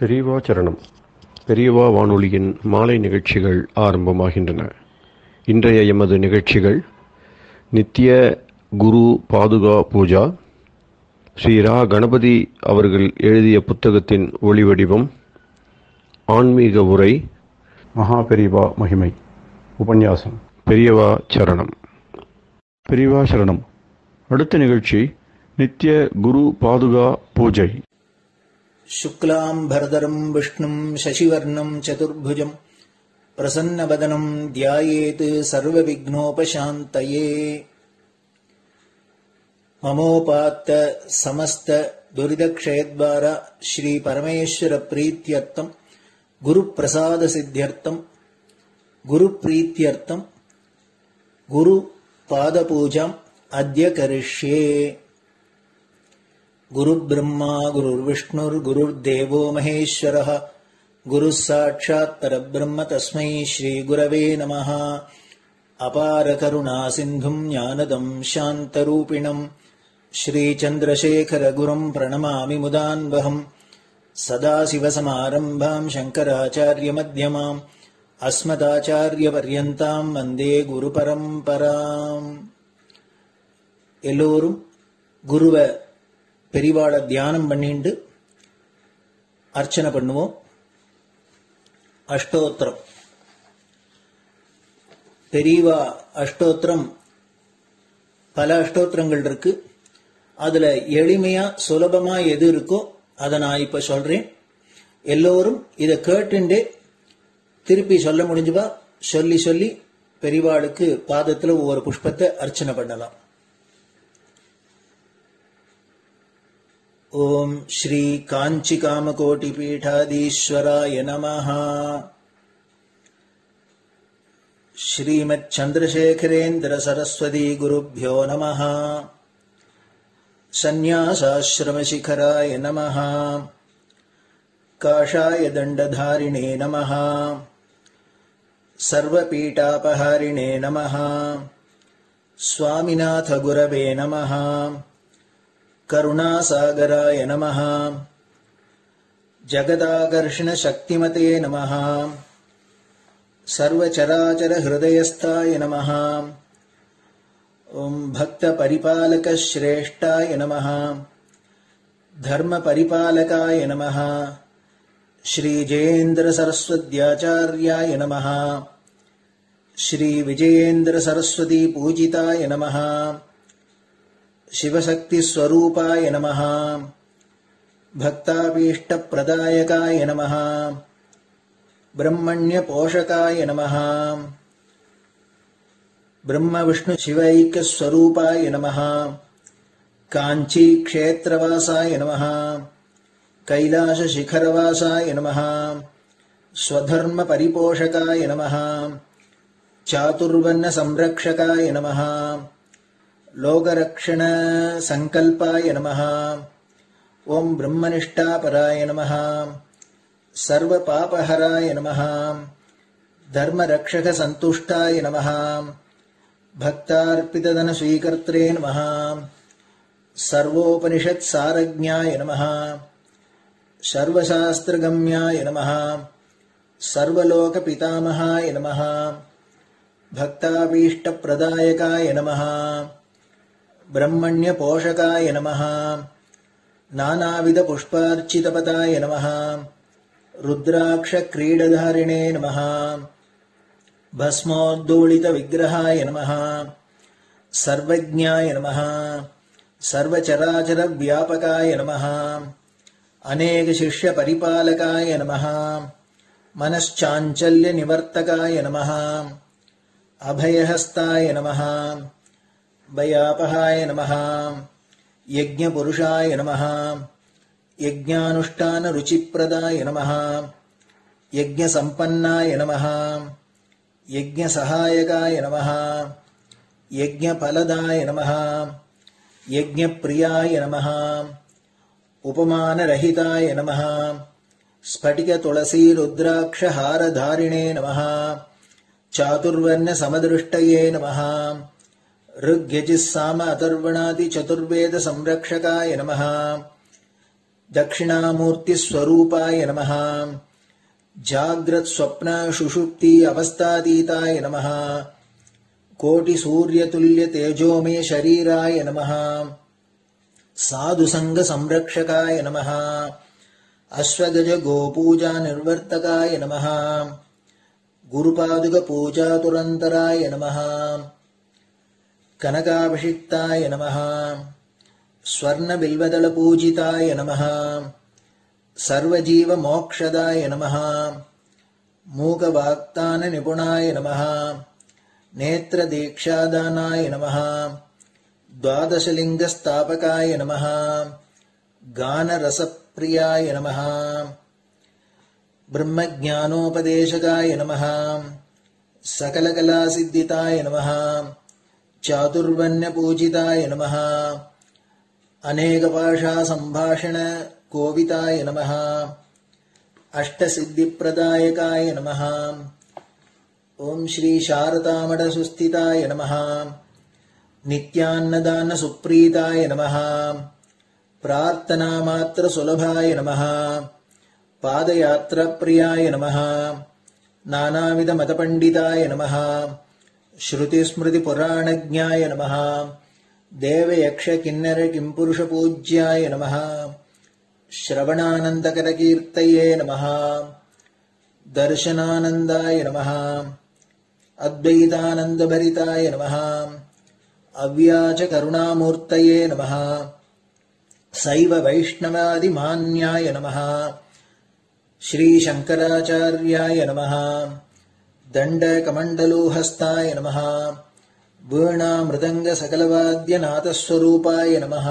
பெரியவா சரணம் பெரியவா வானொலியின் மாலை நிகழ்ச்சிகள் ஆரம்பமாகின்றன இன்றைய எமது நிகழ்ச்சிகள் நித்திய குரு பாதுகா பூஜா ஸ்ரீ ரா கணபதி அவர்கள் எழுதிய புத்தகத்தின் ஒளிவடிவம் ஆன்மீக உரை மகா பெரியவா மகிமை உபன்யாசம் பெரியவா சரணம் பெரியவா சரணம் அடுத்த நிகழ்ச்சி நித்திய குரு பாதுகா பூஜை शुक्लाम्भरधरम् विष्णुम् शशिवर्णम् चतुर्भुजम् प्रसन्नवदनम् ध्यायेत् सर्वविघ्नोपशान्तये ममोपात्त समस्त दुरिदक्षयद्वार श्रीपरमेश्वरप्रीत्यर्थम् गुरुप्रसादसिद्ध्यर्थम् गुरुप्रीत्यर्थम् गुरुपादपूजाम् अद्य करिष्ये गुरुब्रह्मा गुरुर्विष्णुर्गुरुर्देवो महेश्वरः गुरुः साक्षात् परब्रह्म तस्मै श्रीगुरवे नमः अपारकरुणासिन्धुम् ज्ञानदम् शान्तरूपिणम् श्रीचन्द्रशेखरगुरुम् प्रणमामि मुदान्वहम् सदाशिवसमारम्भाम् शङ्कराचार्यमध्यमाम् अस्मदाचार्यपर्यन्ताम् वन्दे குருபரம்பராம் எல்லோரும் குருவை பெரிவாளை தியானம் பண்ணிண்டு அர்ச்சனை பண்ணுவோம் அஷ்டோத்திரம் பெரியவா அஷ்டோத்திரம் பல அஷ்டோத்திரங்கள் இருக்கு அதுல எளிமையா சுலபமா எது இருக்கோ அதை நான் இப்ப சொல்றேன் எல்லோரும் இதை கேட்டுண்டே திருப்பி சொல்ல முடிஞ்சுபா சொல்லி சொல்லி பெரிவாளுக்கு பாதத்துல ஒவ்வொரு புஷ்பத்தை அர்ச்சனை பண்ணலாம் ॐ श्रीकाञ्चिकामकोटिपीठाधीश्वराय नमः श्रीमच्छन्द्रशेखरेन्द्रसरस्वती नमः सन्न्यासाश्रमशिखराय नमः काषाय दण्डधारिणे नमः सर्वपीठापहारिणे नमः स्वामिनाथगुरवे नमः करुणासागराय नमः जगदाकर्षणशक्तिमते नमः सर्वचराचरहृदयस्थाय नमः ॐ भक्तपरिपालकश्रेष्ठाय नमः धर्मपरिपालकाय नमः श्रीजयेन्द्रसरस्वत्याचार्याय नमः श्रीविजयेन्द्रसरस्वतीपूजिताय नमः शिवशक्तिस्वरूपाय नमः भक्ताभीष्टप्रदायकाय नमः ब्रह्मण्यपोषकाय नमः ब्रह्मविष्णुशिवैक्यस्वरूपाय नमः काञ्चीक्षेत्रवासाय नमः कैलासशिखरवासाय नमः स्वधर्मपरिपोषकाय नमः चातुर्वर्णसंरक्षकाय नमः लोकरक्षणसङ्कल्पाय नमः ॐ ब्रह्मनिष्ठापराय नमः सर्वपापहराय नमः धर्मरक्षकसन्तुष्टाय नमः भक्तार्पितधनस्वीकर्त्रे नमः सर्वोपनिषत्सारज्ञाय नमः सर्वशास्त्रगम्याय नमः सर्वलोकपितामहाय नमः भक्ताभीष्टप्रदायकाय नमः ब्रह्मण्यपोषकाय नमः नानाविधपुष्पार्चितपदाय नमः रुद्राक्षक्रीडधारिणे नमः भस्मोद्दोलितविग्रहाय नमः सर्वज्ञाय नमः सर्वचराचरव्यापकाय नमः अनेकशिष्यपरिपालकाय नमः मनश्चाञ्चल्यनिवर्तकाय नमः अभयहस्ताय नमः भयापहाय नमः यज्ञपुरुषाय नमः यज्ञानुष्ठानरुचिप्रदाय नमः यज्ञसम्पन्नाय नमः यज्ञसहायकाय नमः यज्ञफलदाय नमः यज्ञप्रियाय नमः उपमानरहिताय नमः स्फटिकतुलसीरुद्राक्षहारधारिणे नमः चातुर्वर्णसमदृष्टये नमः ऋग्यजिस्साम अथर्वणादिचतुर्वेदसंरक्षकाय नमः दक्षिणामूर्तिस्वरूपाय नमः जाग्रत्स्वप्नशुषुप्ति अवस्थातीताय नमः कोटिसूर्यतुल्यतेजोमे शरीराय नमः साधुसङ्गसंरक्षकाय नमः अश्वगजगोपूजानिर्वर्तकाय नमः गुरुपादुकपूजातुरन्तराय नमः कनकाभिषिक्ताय नमः स्वर्णबिल्वदलपूजिताय नमः सर्वजीवमोक्षदाय नमः मूकवाक्ताननिपुणाय नमः नेत्रदीक्षादानाय नमः द्वादशलिङ्गस्थापकाय नमः गानरसप्रियाय नमः ब्रह्मज्ञानोपदेशकाय नमः सकलकलासिद्धिताय नमः चातुर्वण्यपूजिताय नमः अनेकभाषासम्भाषणकोविताय नमः अष्टसिद्धिप्रदायकाय नमः ॐ श्रीशारदामठसुस्थिताय नमः नित्यान्नदानसुप्रीताय नमः प्रार्थनामात्रसुलभाय नमः पादयात्राप्रियाय नमः नानाविधमतपण्डिताय नमः श्रुतिस्मृतिपुराणज्ञाय नमः देवयक्षकिन्नरकिम्पुरुषपूज्याय नमः श्रवणानन्दकरकीर्तये नमः दर्शनानन्दाय नमः अद्वैतानन्दभरिताय नमः अव्याचकरुणामूर्तये नमः सैव वैष्णवादिमान्याय नमः श्रीशङ्कराचार्याय नमः दण्डकमण्डलोहस्ताय नमः वीणामृदङ्गसकलवाद्यनाथस्वरूपाय नमः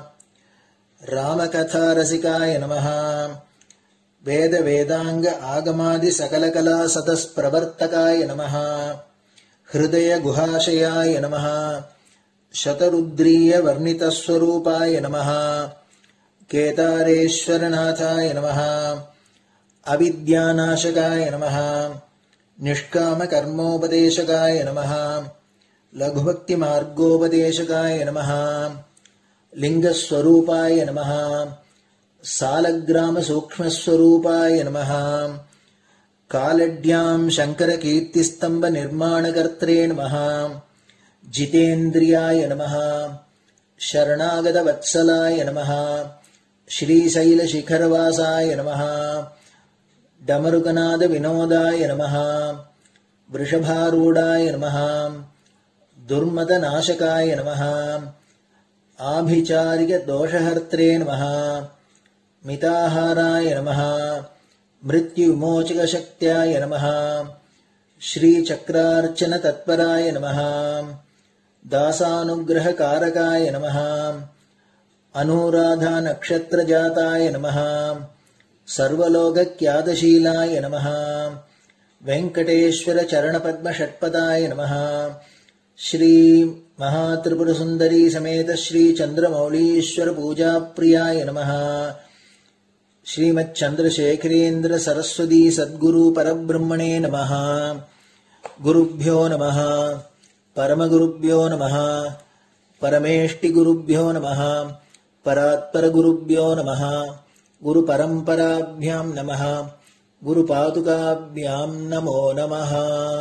रामकथारसिकाय नमः वेदवेदाङ्ग आगमादिसकलकलासतस्प्रवर्तकाय नमः हृदयगुहाशयाय नमः शतरुद्रीयवर्णितस्वरूपाय नमः केदारेश्वरनाथाय नमः अविद्यानाशकाय नमः निष्कामकर्मोपदेशकाय नमः लघुभक्तिमार्गोपदेशकाय नमः लिङ्गस्वरूपाय नमः सालग्रामसूक्ष्मस्वरूपाय नमः कालड्याम् शङ्करकीर्तिस्तम्भनिर्माणकर्त्रे नमः जितेन्द्रियाय नमः शरणागतवत्सलाय नमः श्रीशैलशिखरवासाय नमः डमरुकनादविनोदाय नमः वृषभारूढाय नमः दुर्मदनाशकाय नमः आभिचारिकदोषहर्त्रे नमः मिताहाराय नमः मृत्युविमोचकशक्त्याय नमः श्रीचक्रार्चनतत्पराय नमः दासानुग्रहकारकाय नमः अनुराधानक्षत्रजाताय नमः सर्वलोकक्यादशीलाय नमः वेङ्कटेश्वरचरणपद्मषट्पदाय नमः श्रीमहात्रिपुरसुन्दरी समेत श्रीचन्द्रमौलीश्वरपूजाप्रियाय नमः श्रीमच्चन्द्रशेखरेन्द्र सरस्वती सद्गुरु परब्रह्मणे नमः गुरुभ्यो नमः परमगुरुभ्यो नमः परमेष्टिगुरुभ्यो नमः परात्परगुरुभ्यो नमः गुरुपरम्पराभ्यां नमः குருபாதுகாபியாம் நமோ நமः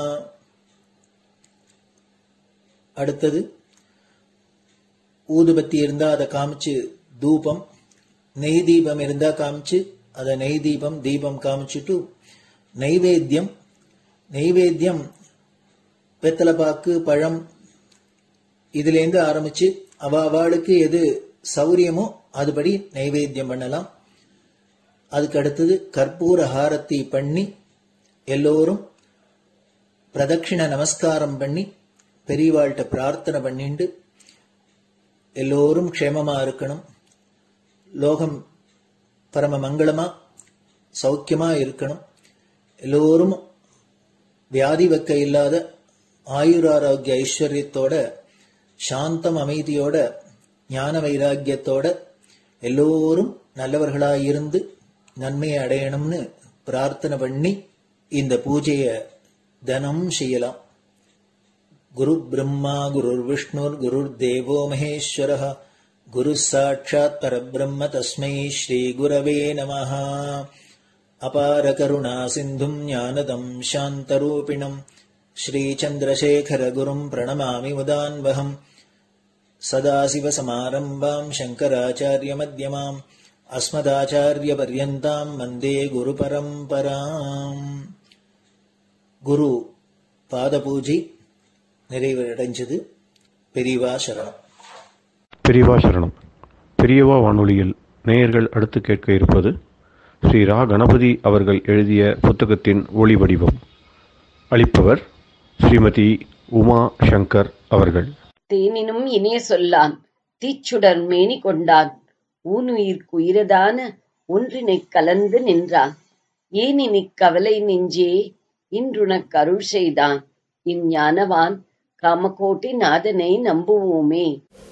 அடுத்தது ஊதுபத்தி இருந்தா அதை காமிச்சு தூபம் நெய் தீபம் இருந்தா காமிச்சு அதை நெய் தீபம் தீபம் காமிச்சுட்டு நைவேத்தியம் நைவேத்தியம் வெத்தலைப்பாக்கு பழம் இதுலேருந்து ஆரம்பிச்சு அவ அவளுக்கு எது சௌரியமோ அதுபடி நைவேத்தியம் பண்ணலாம் அதுக்கு அடுத்தது கற்பூர ஹாரத்தி பண்ணி எல்லோரும் பிரதட்சிண நமஸ்காரம் பண்ணி பெரியவாள்கிட்ட பிரார்த்தனை பண்ணிண்டு எல்லோரும் க்ஷேமமா இருக்கணும் லோகம் பரம மங்களமா சௌக்கியமா இருக்கணும் எல்லோரும் வியாதி வெக்க இல்லாத ஆயுராரோக்கிய ஐஸ்வர்யத்தோட சாந்தம் அமைதியோட ஞான வைராக்கியத்தோட எல்லோரும் நல்லவர்களாய் இருந்து நன்மையை அடையணும்னு பிரார்த்தனை பண்ணி இந்த பூஜைய தினம் செய்யலாம் குரு பிரம்மா குருர் விஷ்ணுர் குருர் தேவோ மகேஸ்வர गुरुः साक्षात् परब्रह्म तस्मै श्रीगुरवे नमः अपारकरुणासिन्धुम् ज्ञानदम् शान्तरूपिणम् श्रीचन्द्रशेखरगुरुम् प्रणमामि मुदान्वहम् सदाशिवसमारम्भाम् शङ्कराचार्यमध्यमाम् अस्मदाचार्यपर्यन्ताम् वन्दे गुरुपरम्पराम् குரு பாதபூஜை நிறைவடைஞ்சது பெரியவா சரணம் பெரியவா சரணம் பெரியவா வானொலியில் நேயர்கள் அடுத்து கேட்க இருப்பது ஸ்ரீ ரா கணபதி அவர்கள் எழுதிய புத்தகத்தின் ஒளி வடிவம் அளிப்பவர் ஸ்ரீமதி உமா சங்கர் அவர்கள் தேனினும் இனிய சொல்லான் தீச்சுடர் மேனி கொண்டான் ஊனுயிர்க்கு உயிரதான ஒன்றினைக் கலந்து நின்றான் ஏனினிக் கவலை நெஞ்சே இன்றுனக் அருள் செய்தான் இஞ்ஞானவான் காமகோட்டி நாதனை நம்புவோமே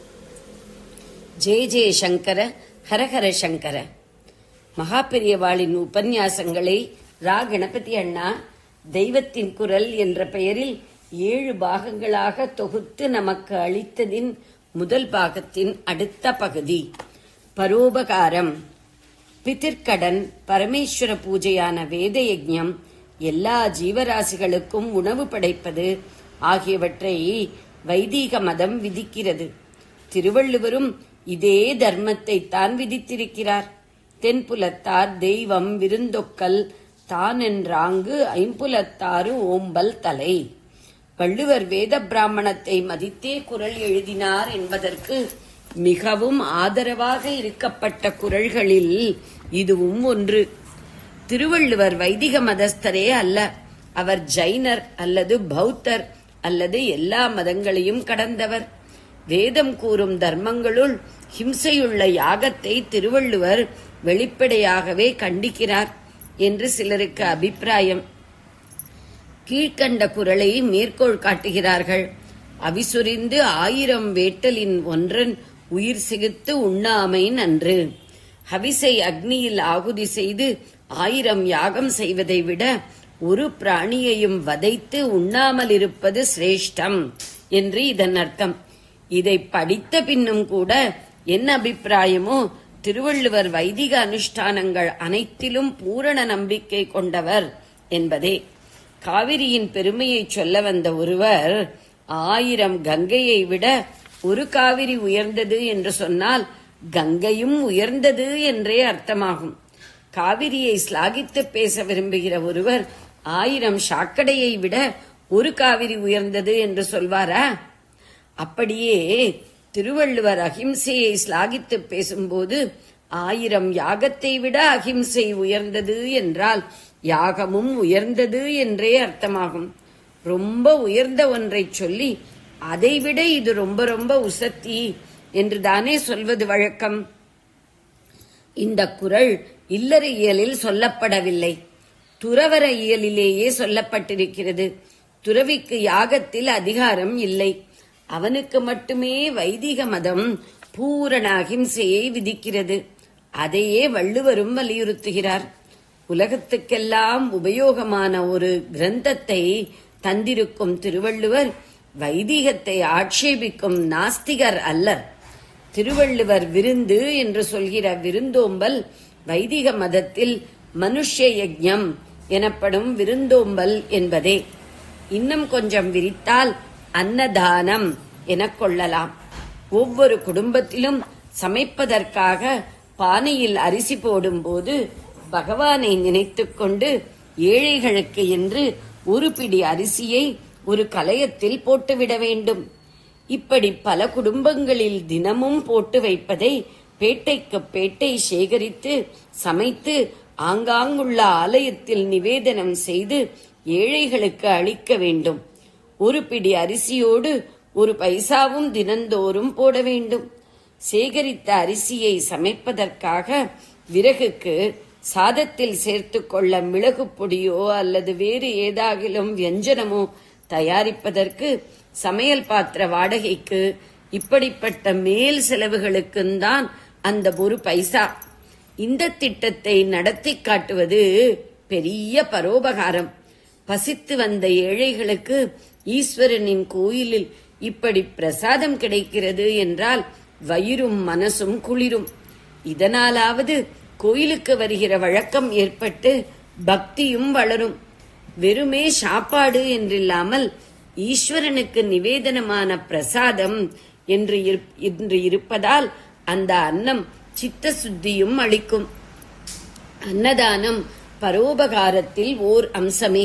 ஜெய ஜெய சங்கர ஹரஹர சங்கர மகாபெரியவாளின் உபன்யாசங்களை ரா கணபதி அண்ணா தெய்வத்தின் குரல் என்ற பெயரில் ஏழு பாகங்களாக தொகுத்து நமக்கு அளித்ததின் முதல் பாகத்தின் அடுத்த பகுதி பரோபகாரம் பிதிர்க்கடன் பரமேஸ்வர பூஜையான வேத யஜ்ஞம் எல்லா ஜீவராசிகளுக்கும் உணவு படைப்பது ஆகியவற்றை வைதீக மதம் விதிக்கிறது திருவள்ளுவரும் இதே தர்மத்தை தான் விதித்திருக்கிறார் தென்புலத்தார் தெய்வம் விருந்தொக்கல் தான் என்றாங்கு ஐம்புலத்தாறு ஓம்பல் தலை வள்ளுவர் வேத பிராமணத்தை மதித்தே குரல் எழுதினார் என்பதற்கு மிகவும் ஆதரவாக இருக்கப்பட்ட குரல்களில் இதுவும் ஒன்று திருவள்ளுவர் வைதிக மதஸ்தரே அல்ல அவர் ஜைனர் அல்லது பௌத்தர் அல்லது எல்லா மதங்களையும் கடந்தவர் வேதம் கூறும் தர்மங்களுள் ஹிம்சையுள்ள யாகத்தை திருவள்ளுவர் வெளிப்படையாகவே கண்டிக்கிறார் என்று சிலருக்கு அபிப்பிராயம் கீழ்கண்ட குரலை மேற்கோள் காட்டுகிறார்கள் அவிசுரிந்து ஆயிரம் வேட்டலின் ஒன்றன் உயிர் சிகித்து உண்ணாமை நன்று ஹவிசை அக்னியில் ஆகுதி செய்து ஆயிரம் யாகம் செய்வதை விட ஒரு பிராணியையும் வதைத்து உண்ணாமல் இருப்பது சிரேஷ்டம் என்று இதன் அர்த்தம் இதை படித்த பின்னும் கூட என் அபிப்பிராயமோ திருவள்ளுவர் வைதிக அனுஷ்டானங்கள் அனைத்திலும் பூரண நம்பிக்கை கொண்டவர் என்பதே காவிரியின் பெருமையை சொல்ல வந்த ஒருவர் ஆயிரம் கங்கையை விட ஒரு காவிரி உயர்ந்தது என்று சொன்னால் கங்கையும் உயர்ந்தது என்றே அர்த்தமாகும் காவிரியை ஸ்லாகித்து பேச விரும்புகிற ஒருவர் ஆயிரம் சாக்கடையை விட ஒரு காவிரி உயர்ந்தது என்று சொல்வாரா அப்படியே திருவள்ளுவர் அகிம்சையை ஸ்லாகித்து பேசும்போது ஆயிரம் யாகத்தை விட அகிம்சை உயர்ந்தது என்றால் யாகமும் உயர்ந்தது என்றே அர்த்தமாகும் ரொம்ப உயர்ந்த ஒன்றை சொல்லி அதைவிட இது ரொம்ப ரொம்ப உசத்தி என்று தானே சொல்வது வழக்கம் இந்த குரல் இல்லற இயலில் சொல்லப்படவில்லை துறவர இயலிலேயே சொல்லப்பட்டிருக்கிறது துறவிக்கு யாகத்தில் அதிகாரம் இல்லை அவனுக்கு மட்டுமே வைதிக மதம் பூரண அகிம்சையை விதிக்கிறது அதையே வள்ளுவரும் வலியுறுத்துகிறார் உலகத்துக்கெல்லாம் உபயோகமான ஒரு கிரந்தத்தை தந்திருக்கும் திருவள்ளுவர் வைதிகத்தை ஆட்சேபிக்கும் நாஸ்திகர் அல்லர் திருவள்ளுவர் விருந்து என்று சொல்கிற விருந்தோம்பல் வைதிக மதத்தில் மனுஷ யஜ்ஞம் எனப்படும் விருந்தோம்பல் என்பதே இன்னும் கொஞ்சம் விரித்தால் அன்னதானம் எனக் கொள்ளலாம் ஒவ்வொரு குடும்பத்திலும் சமைப்பதற்காக பானையில் அரிசி போடும்போது பகவானை நினைத்துக் கொண்டு ஏழைகளுக்கு என்று ஒரு பிடி அரிசியை ஒரு கலயத்தில் போட்டுவிட வேண்டும் இப்படி பல குடும்பங்களில் தினமும் போட்டு வைப்பதை பேட்டைக்கு பேட்டை சேகரித்து சமைத்து ஆங்காங்குள்ள ஆலயத்தில் நிவேதனம் செய்து ஏழைகளுக்கு அளிக்க வேண்டும் ஒரு பிடி அரிசியோடு ஒரு பைசாவும் தினந்தோறும் போட வேண்டும் சேகரித்த அரிசியை சமைப்பதற்காக விறகுக்கு சாதத்தில் சேர்த்துக் கொள்ள மிளகு பொடியோ அல்லது வேறு ஏதாகிலும் வியஞ்சனமோ தயாரிப்பதற்கு சமையல் பாத்திர வாடகைக்கு இப்படிப்பட்ட மேல் செலவுகளுக்குந்தான் அந்த ஒரு பைசா இந்த திட்டத்தை நடத்தி காட்டுவது பெரிய பரோபகாரம் பசித்து வந்த ஏழைகளுக்கு ஈஸ்வரனின் கோயிலில் இப்படி பிரசாதம் கிடைக்கிறது என்றால் வயிறும் மனசும் குளிரும் இதனாலாவது கோயிலுக்கு வருகிற வழக்கம் ஏற்பட்டு பக்தியும் வளரும் வெறுமே சாப்பாடு என்றில்லாமல் ஈஸ்வரனுக்கு நிவேதனமான பிரசாதம் என்று இருப்- என்று இருப்பதால் அந்த அன்னம் சித்த சுத்தியும் அளிக்கும் அன்னதானம் பரோபகாரத்தில் ஓர் அம்சமே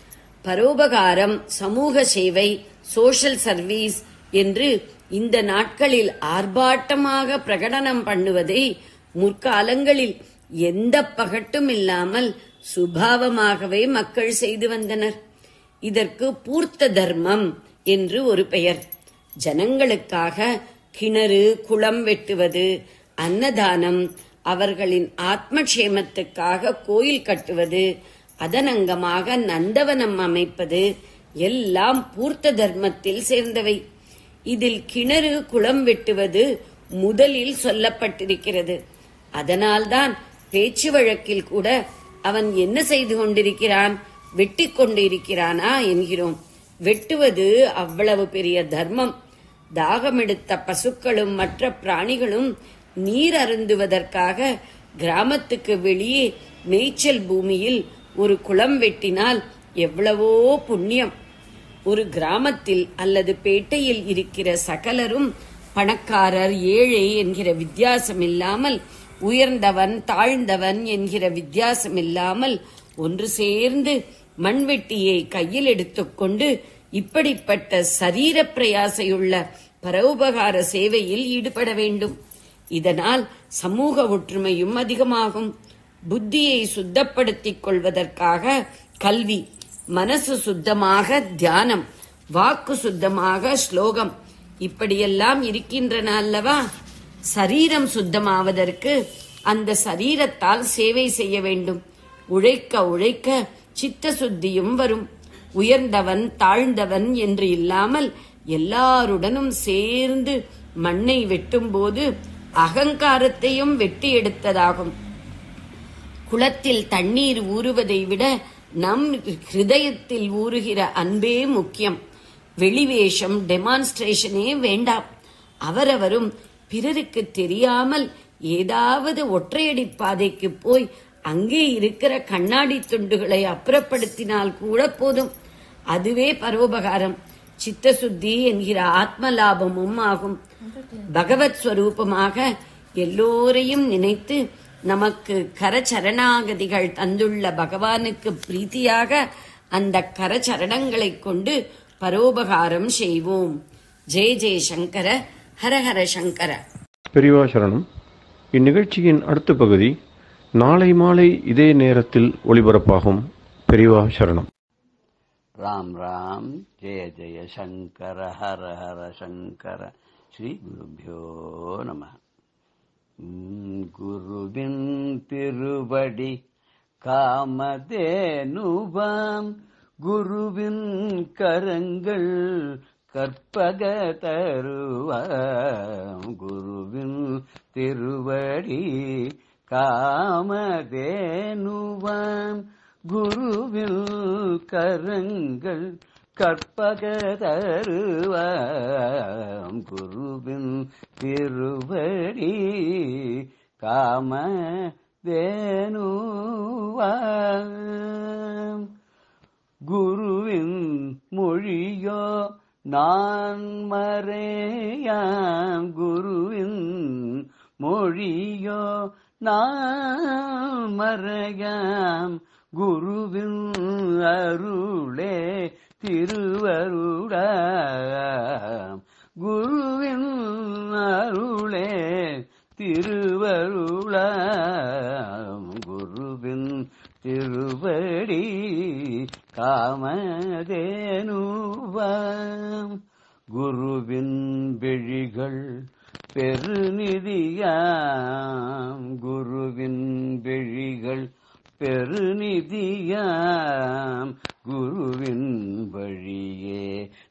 பரோபகாரம் சமூக சேவை சோஷல் சர்வீஸ் என்று இந்த நாட்களில் ஆர்ப்பாட்டமாக பிரகடனம் பண்ணுவதை முற்காலங்களில் எந்த பகட்டும் இல்லாமல் சுபாவமாகவே மக்கள் செய்து வந்தனர் இதற்கு பூர்த்த தர்மம் என்று ஒரு பெயர் ஜனங்களுக்காக கிணறு குளம் வெட்டுவது அன்னதானம் அவர்களின் ஆத்மக்ஷேமத்துக்காக கோயில் கட்டுவது அதனங்கமாக நந்தவனம் அமைப்பது எல்லாம் பூர்த்த தர்மத்தில் சேர்ந்தவை இதில் கிணறு குளம் வெட்டுவது முதலில் சொல்லப்பட்டிருக்கிறது அதனால்தான் பேச்சு வழக்கில் கூட அவன் என்ன செய்து கொண்டிருக்கிறான் வெட்டிக் கொண்டிருக்கிறானா என்கிறோம் வெட்டுவது அவ்வளவு பெரிய தர்மம் தாகமெடுத்த பசுக்களும் மற்ற பிராணிகளும் நீர் அருந்துவதற்காக கிராமத்துக்கு வெளியே மேய்ச்சல் பூமியில் ஒரு குளம் வெட்டினால் எவ்வளவோ புண்ணியம் ஒரு கிராமத்தில் அல்லது பேட்டையில் இருக்கிற சகலரும் பணக்காரர் ஏழை என்கிற வித்தியாசம் இல்லாமல் உயர்ந்தவன் தாழ்ந்தவன் என்கிற வித்தியாசம் இல்லாமல் ஒன்று சேர்ந்து மண்வெட்டியை கையில் எடுத்துக்கொண்டு இப்படிப்பட்ட சரீர பிரயாசையுள்ள பரோபகார சேவையில் ஈடுபட வேண்டும் இதனால் சமூக ஒற்றுமையும் அதிகமாகும் புத்தியை சுத்தப்படுத்திக் கொள்வதற்காக கல்வி மனசு சுத்தமாக தியானம் வாக்கு சுத்தமாக ஸ்லோகம் இப்படியெல்லாம் இருக்கின்றன அல்லவா சரீரம் சுத்தமாவதற்கு அந்த சரீரத்தால் சேவை செய்ய வேண்டும் உழைக்க உழைக்க சித்த சுத்தியும் வரும் உயர்ந்தவன் தாழ்ந்தவன் என்று இல்லாமல் எல்லாருடனும் சேர்ந்து மண்ணை வெட்டும்போது அகங்காரத்தையும் வெட்டி எடுத்ததாகும் குளத்தில் தண்ணீர் ஊறுவதை விட நம் ஹிருதயத்தில் ஊறுகிற அன்பே முக்கியம் வெளிவேஷம் டெமான்ஸ்ட்ரேஷனே வேண்டாம் அவரவரும் பிறருக்கு தெரியாமல் ஏதாவது ஒற்றையடி பாதைக்கு போய் அங்கே இருக்கிற கண்ணாடி துண்டுகளை அப்புறப்படுத்தினால் கூட போதும் அதுவே பரோபகாரம் சித்தசுத்தி என்கிற ஆத்ம லாபமும் ஆகும் பகவத் ஸ்வரூபமாக எல்லோரையும் நினைத்து நமக்கு கரச்சரணாகதிகள் தந்துள்ள பகவானுக்கு பிரீத்தியாக அந்த கரச்சரணங்களைக் கொண்டு பரோபகாரம் செய்வோம் ஜெய ஜெய சங்கர ஹரஹர சங்கர பெரியவா சரணம் இந்நிகழ்ச்சியின் அடுத்த பகுதி நாளை மாலை இதே நேரத்தில் ஒளிபரப்பாகும் பெரியவா சரணம் राम राम जय जय शङ्कर हर हर शङ्कर श्रीगुरुभ्यो नमः உம் குருவின் திருவடி காமதேனுபாம் குருவின் கரங்கள் கற்பக தருவாம் குருவின் திருவடி காமதேனுவாம் குருவில் கரங்கள் கற்பக தருவாம் குருவின் திருவடி காம தேனுவாம் குருவின் மொழியோ நான் மறையாம் குருவின் மொழியோ நான் மறையாம் குருவின் அருளே திருவருடாம் குருவின் அருளே திருவருளாம் குருவின் திருவடி காமதேனுவாம் குருவின் விழிகள் பெருநிதியாம் குருவின் விழிகள் பெருநிதியாம் குருவின் வழியே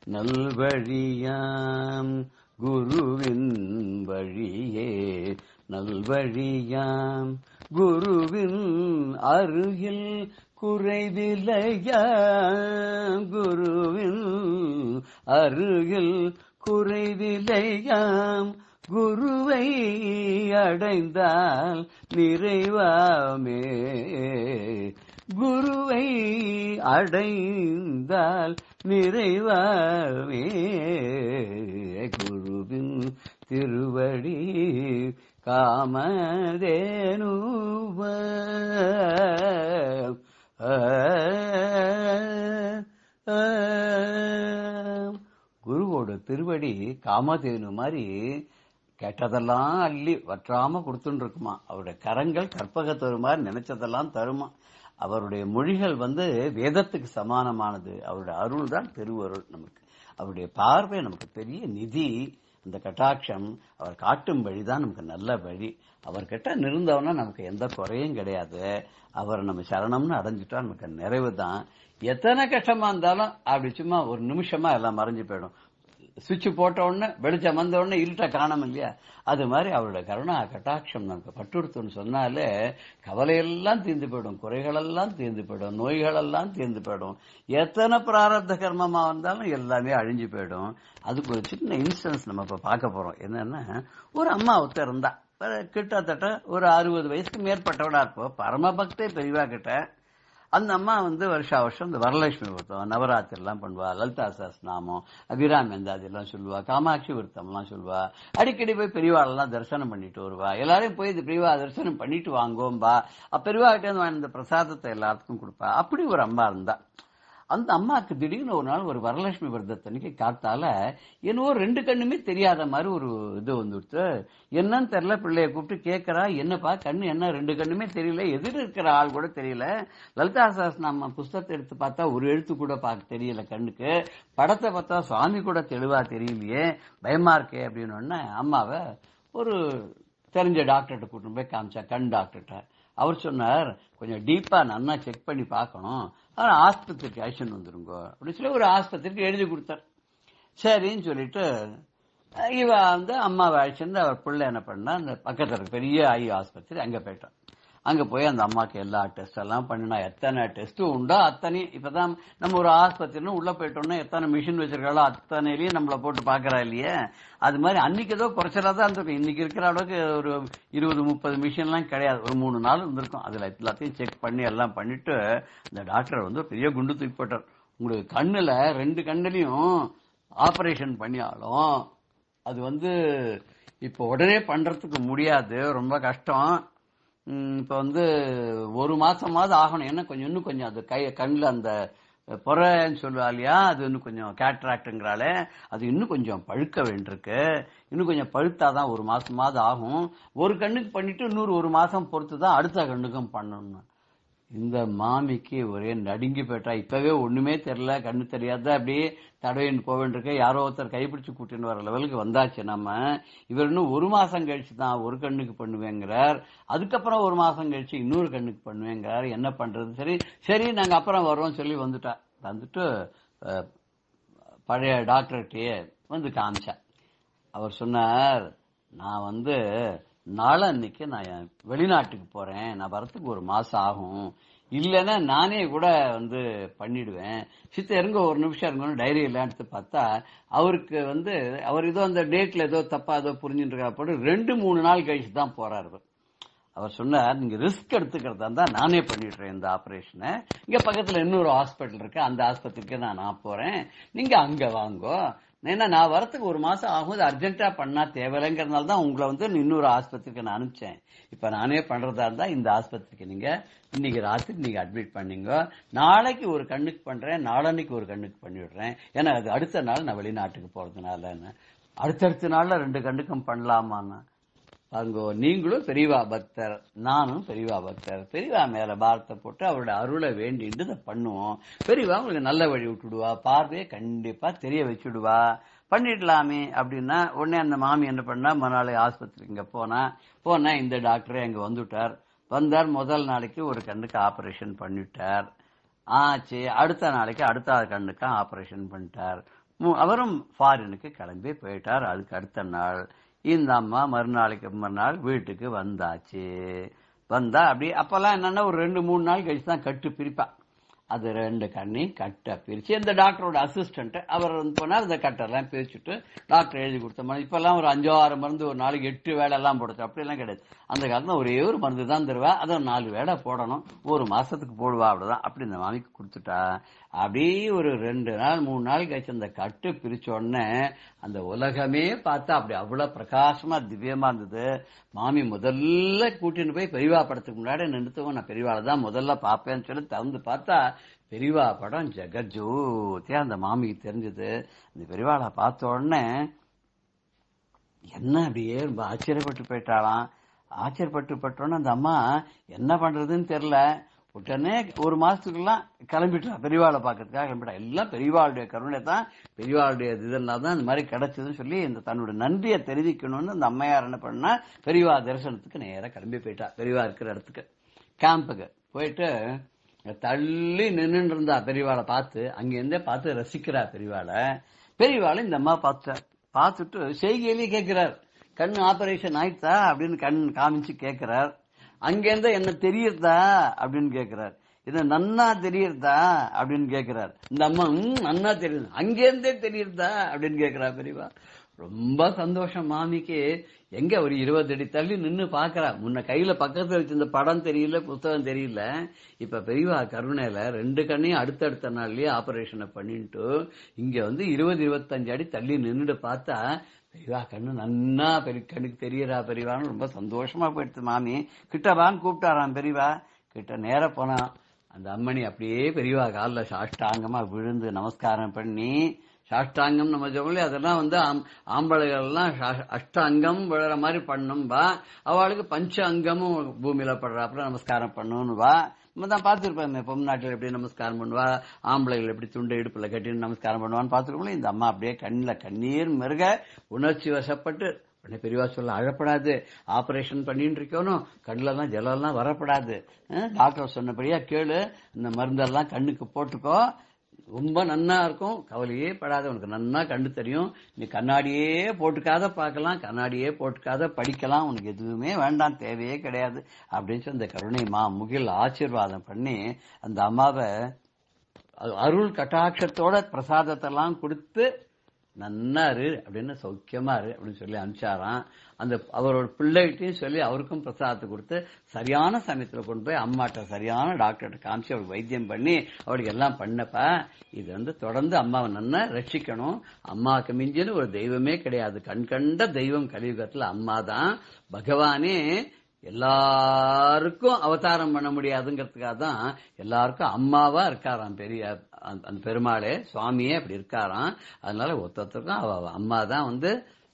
நல்வழியாம் குருவின் வழியே நல்வழியாம் குருவின் அருகில் குறைவில்லையாம் குருவின் அருகில் குறைவில்லையாம் குருவை அடைந்தால் நிறைவாமே குருவை அடைந்தால் நிறைவாமே குருவின் திருவடி காமதேனுவ குருவோட திருவடி காமதேனு மாதிரி கேட்டதெல்லாம் அள்ளி வற்றாம கொடுத்துட்டு இருக்குமா அவருடைய கரங்கள் கற்பகத்தொரு மாதிரி நினைச்சதெல்லாம் தருமா அவருடைய மொழிகள் வந்து வேதத்துக்கு சமானமானது அவருடைய அருள் தான் திருவருள் நமக்கு அவருடைய பார்வை நமக்கு பெரிய நிதி அந்த கட்டாட்சம் அவர் காட்டும் வழிதான் நமக்கு நல்ல வழி அவர்கிட்ட நிறந்தவனா நமக்கு எந்த குறையும் கிடையாது அவர் நம்ம சரணம்னு அடைஞ்சிட்டா நமக்கு நிறைவு தான் எத்தனை கஷ்டமா இருந்தாலும் அப்படி சும்மா ஒரு நிமிஷமா எல்லாம் மறைஞ்சு போயிடும் சுவிட்ச் போட்ட உடனே வெளிச்சம் வந்த உடனே இருட்ட காணும் இல்லையா அது மாதிரி அவருடைய கருணா கட்டாட்சம் நமக்கு பட்டுடுத்துன்னு சொன்னாலே கவலையெல்லாம் தீர்ந்து போயிடும் குறைகளெல்லாம் தீர்ந்து போயிடும் நோய்களெல்லாம் தீர்ந்து போயிடும் எத்தனை பிராரப்த கர்மமா வந்தாலும் எல்லாமே அழிஞ்சு போயிடும் அதுக்கு ஒரு சின்ன இன்ஸ்டன்ஸ் நம்ம இப்ப பார்க்க போறோம் என்னன்னா ஒரு அம்மா ஒருத்தர் இருந்தா கிட்டத்தட்ட ஒரு அறுபது வயசுக்கு மேற்பட்டவடா இருப்போம் பரமபக்தே பெரியவா கிட்ட அந்த அம்மா வந்து வருஷா வருஷம் இந்த வரலட்சுமி விரதம் நவராத்திரி எல்லாம் பண்ணுவா லலிதா சஹஸ்நாமம் அபிராமந்தாதி எல்லாம் சொல்லுவா காமாட்சி விரதம் எல்லாம் சொல்லுவா அடிக்கடி போய் பெரியவாளெல்லாம் தரிசனம் பண்ணிட்டு வருவா எல்லாரையும் போய் இந்த பெரியவா தரிசனம் பண்ணிட்டு வாங்கோம்பா பெரியவா கிட்ட இருந்து வாங்கின இந்த பிரசாதத்தை எல்லாத்துக்கும் கொடுப்பா அப்படி ஒரு அம்மா இருந்தா அந்த அம்மாவுக்கு திடீர்னு ஒரு நாள் ஒரு வரலட்சுமி விரதத்தன்னைக்கு காத்தால என்னவோ ரெண்டு கண்ணுமே தெரியாத மாதிரி ஒரு இது வந்துடுத்து என்னன்னு தெரியல பிள்ளைய கூப்பிட்டு கேட்கறா என்னப்பா கண்ணு என்ன ரெண்டு கண்ணுமே தெரியல எதிர் இருக்கிற ஆள் கூட தெரியல லலிதா நம்ம புஸ்தகத்தை எடுத்து பார்த்தா ஒரு எழுத்து கூட பார்க்க தெரியல கண்ணுக்கு படத்தை பார்த்தா சுவாமி கூட தெளிவா தெரியலையே பயமா இருக்கே அப்படின்னு உடனே அம்மாவை ஒரு தெரிஞ்ச டாக்டர்கிட்ட கூட்டிட்டு போய் காமிச்சா கண் டாக்டர்கிட்ட அவர் சொன்னார் கொஞ்சம் டீப்பா நன்னா செக் பண்ணி பார்க்கணும் ஆனால் ஆஸ்பத்திரிக்கு அழைச்சிட்டு வந்துருங்க அப்படின்னு சொல்லி ஒரு ஆஸ்பத்திரிக்கு எழுதி கொடுத்தார் சரின்னு சொல்லிட்டு இவ வந்து அம்மாவை அழைச்சிருந்து அவர் பிள்ளை என்ன பண்ணா அந்த பக்கத்துல இருக்க பெரிய ஐ ஆஸ்பத்திரி அங்க போயிட்டான் அங்க போய் அந்த அம்மாக்கு எல்லா டெஸ்ட் எல்லாம் பண்ணினா எத்தனை டெஸ்ட் உண்டோ அத்தனை இப்பதான் நம்ம ஒரு ஆஸ்பத்திரின்னு உள்ள போயிட்டோம்னா எத்தனை மிஷின் வச்சிருக்காளோ அத்தனையிலயும் நம்மள போட்டு பாக்குறா இல்லையே அது மாதிரி அன்னைக்கு ஏதோ குறைச்சலா தான் இருந்திருக்கும் இன்னைக்கு இருக்கிற அளவுக்கு ஒரு இருபது முப்பது மிஷின் எல்லாம் கிடையாது ஒரு மூணு நாள் இருந்திருக்கும் அதுல எல்லாத்தையும் செக் பண்ணி எல்லாம் பண்ணிட்டு இந்த டாக்டர் வந்து பெரிய குண்டு தூக்கி போட்டார் உங்களுக்கு கண்ணுல ரெண்டு கண்ணுலயும் ஆபரேஷன் பண்ணியாலும் அது வந்து இப்போ உடனே பண்றதுக்கு முடியாது ரொம்ப கஷ்டம் ம், இப்ப வந்து ஒரு மாசமாவது ஆகணும் ஏன்னா கொஞ்சம் இன்னும் கொஞ்சம் அது கை கண்ணில் அந்த பொறைன்னு சொல்லுவா இல்லையா அது இன்னும் கொஞ்சம் கேட்ராக்டுங்கிறாலே அது இன்னும் கொஞ்சம் பழுக்க வேண்டியிருக்கு இன்னும் கொஞ்சம் பழுத்தாதான் ஒரு மாசமாவது ஆகும் ஒரு கண்ணுக்கு பண்ணிட்டு இன்னொரு ஒரு மாசம் பொறுத்து தான் அடுத்த கண்ணுக்கும் பண்ணணும் இந்த மாமிக்கு ஒரே நடுங்கி போயிட்டா இப்பவே ஒண்ணுமே தெரியல கண்ணு தெரியாத அப்படியே தடவின்னு போக வேண்டியிருக்க யாரோ ஒருத்தர் கைப்பிடிச்சு கூட்டின்னு வர லெவலுக்கு வந்தாச்சு நம்ம இவர் இன்னும் ஒரு மாசம் கழிச்சு தான் ஒரு கண்ணுக்கு பண்ணுவேங்கிறார் அதுக்கப்புறம் ஒரு மாசம் கழிச்சு இன்னொரு கண்ணுக்கு பண்ணுவேங்கிறார் என்ன பண்றது சரி சரி நாங்க அப்புறம் வரோம் சொல்லி வந்துட்டா வந்துட்டு அஹ், பழைய டாக்டர்கிட்டயே வந்து காமிச்சா அவர் சொன்னார் நான் வந்து நாளன்னைக்கு நான் என் வெளிநாட்டுக்கு போறேன் நான் வரத்துக்கு ஒரு மாசம் ஆகும் இல்லைன்னா நானே கூட வந்து பண்ணிடுவேன் சித்த இருங்க ஒரு நிமிஷம் இருங்கன்னு டைரி எல்லாம் எடுத்து பார்த்தா அவருக்கு வந்து அவர் ஏதோ அந்த டேட்ல ஏதோ தப்பா ஏதோ புரிஞ்சுட்டு இருக்கா போட்டு ரெண்டு மூணு நாள் கழிச்சு தான் போறாரு அவர். அவர் சொன்னார் நீங்க ரிஸ்க் எடுத்துக்கிறதா இருந்தா நானே பண்ணிடுறேன் இந்த ஆபரேஷனை இங்க பக்கத்துல இன்னொரு ஹாஸ்பிட்டல் இருக்கு அந்த ஆஸ்பத்திரிக்கு நான் நான் போறேன் நீங்க அங்க வாங்கோ ஏன்னா நான் வரத்துக்கு ஒரு மாசம் ஆகும் இது அர்ஜென்ட்டா பண்ணா தேவையில்லைங்கிறதுனால தான் உங்களை வந்து இன்னொரு ஆஸ்பத்திரிக்கு நான் அனுப்பிச்சேன் இப்ப நானே பண்றதா இருந்தா இந்த ஆஸ்பத்திரிக்கு நீங்க இன்னைக்கு ராத்திரி நீங்க அட்மிட் பண்ணீங்க நாளைக்கு ஒரு கண்ணுக்கு பண்றேன் நாளன்னைக்கு ஒரு கண்ணுக்கு பண்ணிவிடுறேன் ஏன்னா அது அடுத்த நாள் நான் வெளிநாட்டுக்கு போறதுனால அடுத்தடுத்த நாள்ல ரெண்டு கண்ணுக்கும் பண்ணலாமான்னு அங்கோ நீங்களும் பெரியவா பக்தர் நானும் பெரியவா பக்தர் பெரியவா மேல பாரத்தை போட்டு அவரோட அருளை வேண்டிட்டு இதை பண்ணுவோம் பெரியவா உங்களுக்கு நல்ல வழி விட்டுடுவா பார்வையை கண்டிப்பா தெரிய வச்சுடுவா பண்ணிடலாமே அப்படின்னா உடனே அந்த மாமி என்ன பண்ணா மறுநாள் ஆஸ்பத்திரிக்கு இங்க போனா போனா இந்த டாக்டரே அங்க வந்துட்டார் வந்தார் முதல் நாளைக்கு ஒரு கண்ணுக்கு ஆபரேஷன் பண்ணிட்டார் ஆச்சு அடுத்த நாளைக்கு அடுத்த கண்ணுக்கு ஆபரேஷன் பண்ணிட்டார் மு- அவரும் ஃபாரினுக்கு கிளம்பி போயிட்டார் அதுக்கு அடுத்த நாள் இந்த அம்மா மறுநாளைக்கு மறுநாள் வீட்டுக்கு வந்தாச்சு வந்தா அப்படி அப்பெல்லாம் என்னன்னா ஒரு ரெண்டு மூணு நாள் கழிச்சு தான் கட்டு பிரிப்பா அது ரெண்டு கண்ணையும் கட்டை பிரிச்சு இந்த டாக்டரோட அசிஸ்டன்ட் அவர் வந்து போனார் அந்த கட்டெல்லாம் பிரிச்சுட்டு டாக்டர் எழுதி கொடுத்த மருந்து இப்பெல்லாம் ஒரு அஞ்சோ ஆறு மருந்து ஒரு நாளைக்கு எட்டு வேலை எல்லாம் போடுச்சு அப்படிலாம் கிடையாது அந்த காலத்துல ஒரே ஒரு மருந்து தான் தருவா அதை ஒரு நாலு வேலை போடணும் ஒரு மாசத்துக்கு போடுவா அப்படிதான் அப்படி இந்த மாமிக்கு கொடுத்துட்டா அப்படியே ஒரு ரெண்டு நாள் மூணு நாள் கழிச்சு அந்த கட்டு பிரிச்ச உடனே அந்த உலகமே பார்த்தா அப்படி அவ்வளவு பிரகாசமா திவ்யமா இருந்தது மாமி முதல்ல கூட்டின்னு போய் பெரியவா படத்துக்கு முன்னாடி நிறுத்துவோம் நான் பெரியவாளை தான் முதல்ல பார்ப்பேன்னு சொல்லி தகுந்து பார்த்தா பெரியவா படம் ஜெகஜோதியா அந்த மாமிக்கு தெரிஞ்சது அந்த பெரியவாளை பார்த்த உடனே என்ன அப்படியே ரொம்ப ஆச்சரியப்பட்டு போயிட்டாளாம் ஆச்சரியப்பட்டு பட்டோன்னு அந்த அம்மா என்ன பண்றதுன்னு தெரியல உடனே ஒரு மாசத்துக்குலாம் கிளம்பிட்டா பெரியவாளை பார்க்கறதுக்காக கிளம்பிட்டா எல்லாம் பெரியவாளுடைய கருணை தான் பெரியவாளுடைய இதெல்லாம் தான் இந்த மாதிரி கிடைச்சதுன்னு சொல்லி இந்த தன்னோட நன்றியை தெரிவிக்கணும்னு அந்த அம்மையார் என்ன பண்ணா பெரியவா தரிசனத்துக்கு நேரா கிளம்பி போயிட்டா பெரியவா இருக்கிற இடத்துக்கு கேம்புக்கு போயிட்டு தள்ளி நின்னுட்டு இருந்தா பெரியவாளை பார்த்து அங்கிருந்தே பார்த்து ரசிக்கிறா பெரியவாளை பெரியவாளை இந்த அம்மா பார்த்தா பார்த்துட்டு செய்கையிலேயே கேட்கிறார் கண் ஆபரேஷன் ஆயிடுச்சா அப்படின்னு கண் காமிச்சு கேட்கிறார் அங்கேருந்து என்ன தெரியுறதா அப்படின்னு கேட்கிறார் இது நன்னா தெரியுறதா அப்படின்னு கேட்கிறார் இந்த அம்மா "ம், நன்னா தெரியுது அங்கேருந்தே தெரியுறதா அப்படின்னு கேட்கிறா பெரியவா ரொம்ப சந்தோஷம் மாமிக்கு எங்க ஒரு இருபது அடி தள்ளி நின்னு பாக்குறா முன்ன கையில பக்கத்துல வச்சிருந்த படம் தெரியல புத்தகம் தெரியல இப்ப பெரியவா கருணையில ரெண்டு கண்ணையும் அடுத்தடுத்த நாள்லயே ஆபரேஷனை பண்ணிட்டு இங்க வந்து இருபது இருபத்தஞ்சு அடி தள்ளி நின்னுட்டு பார்த்தா பெரியவா கண்ணு நன்னா பெரிய கண்ணுக்கு தெரியறா பெரியவான்னு ரொம்ப சந்தோஷமா போயிடுச்சு மாமி கிட்டவான்னு கூப்பிட்டாராம் பெரியவா கிட்ட நேர போனா அந்த அம்மணி அப்படியே பெரியவா காலில் சாஷ்டாங்கமா விழுந்து நமஸ்காரம் பண்ணி சாஷ்டாங்கம் நம்ம சொல்லி அதெல்லாம் வந்து ஆம்- ஆம்பளைகள் எல்லாம் சா- அஷ்டாங்கம் விழுற மாதிரி பண்ணும் வா அவளுக்கு பஞ்ச அங்கமும் பூமியில படுறாப்புல நமஸ்காரம் பண்ணணும் வா நம்ம தான் பார்த்துருப்போம் பொம்நாட்டில் எப்படி நமஸ்காரம் பண்ணுவா ஆம்பளைகள் எப்படி துண்டை இடுப்புல கட்டி நமஸ்காரம் பண்ணுவான்னு பார்த்துருக்கோம் இந்த அம்மா அப்படியே கண்ணில் கண்ணீர் மிருக உணர்ச்சி வசப்பட்டு உடனே பெரியவா சொல்ல அழப்படாது ஆபரேஷன் பண்ணிட்டு இருக்கணும் கண்ணில் தான் ஜலம்லாம் வரப்படாது அஹ், டாக்டர் சொன்னபடியா கேளு இந்த மருந்தெல்லாம் கண்ணுக்கு போட்டுக்கோ ரொம்ப நன்னா இருக்கும் கவலையே படாத உனக்கு நன்னா கண்டு தெரியும் நீ கண்ணாடியே போட்டுக்காத பார்க்கலாம் கண்ணாடியே போட்டுக்காத படிக்கலாம் உனக்கு எதுவுமே வேண்டாம் தேவையே கிடையாது அப்படின்னு சொல்லி அந்த கருணை மா முகில் ஆசீர்வாதம் பண்ணி அந்த அம்மாவை அ- அருள் கட்டாட்சத்தோட பிரசாதத்தெல்லாம் கொடுத்து நன்னா இரு அப்படின்னு சௌக்கியமா இரு அப்படின்னு சொல்லி அனுப்பிச்சாராம் அந்த அவரோட பிள்ளைகிட்டையும் சொல்லி அவருக்கும் பிரசாதத்தை கொடுத்து சரியான சமயத்துல கொண்டு போய் அம்மாட்ட சரியான டாக்டர்கிட்ட காமிச்சு அவளுக்கு வைத்தியம் பண்ணி அவளுக்கு எல்லாம் பண்ணப்ப இது வந்து தொடர்ந்து அம்மாவை நன்னா ரட்சிக்கணும் அம்மாவுக்கு மிஞ்சின ஒரு தெய்வமே கிடையாது கண் கண்ட தெய்வம் கலியுகத்துல அம்மா தான் பகவானே எல்லாருக்கும் அவதாரம் பண்ண முடியாதுங்கிறதுக்காக தான் எல்லாருக்கும் அம்மாவா இருக்காராம் பெரிய அந்த அந்த பெருமாளே சுவாமியே அப்படி இருக்காராம் அதனால ஒருத்தருக்கும் அவ அவ அம்மா தான் வந்து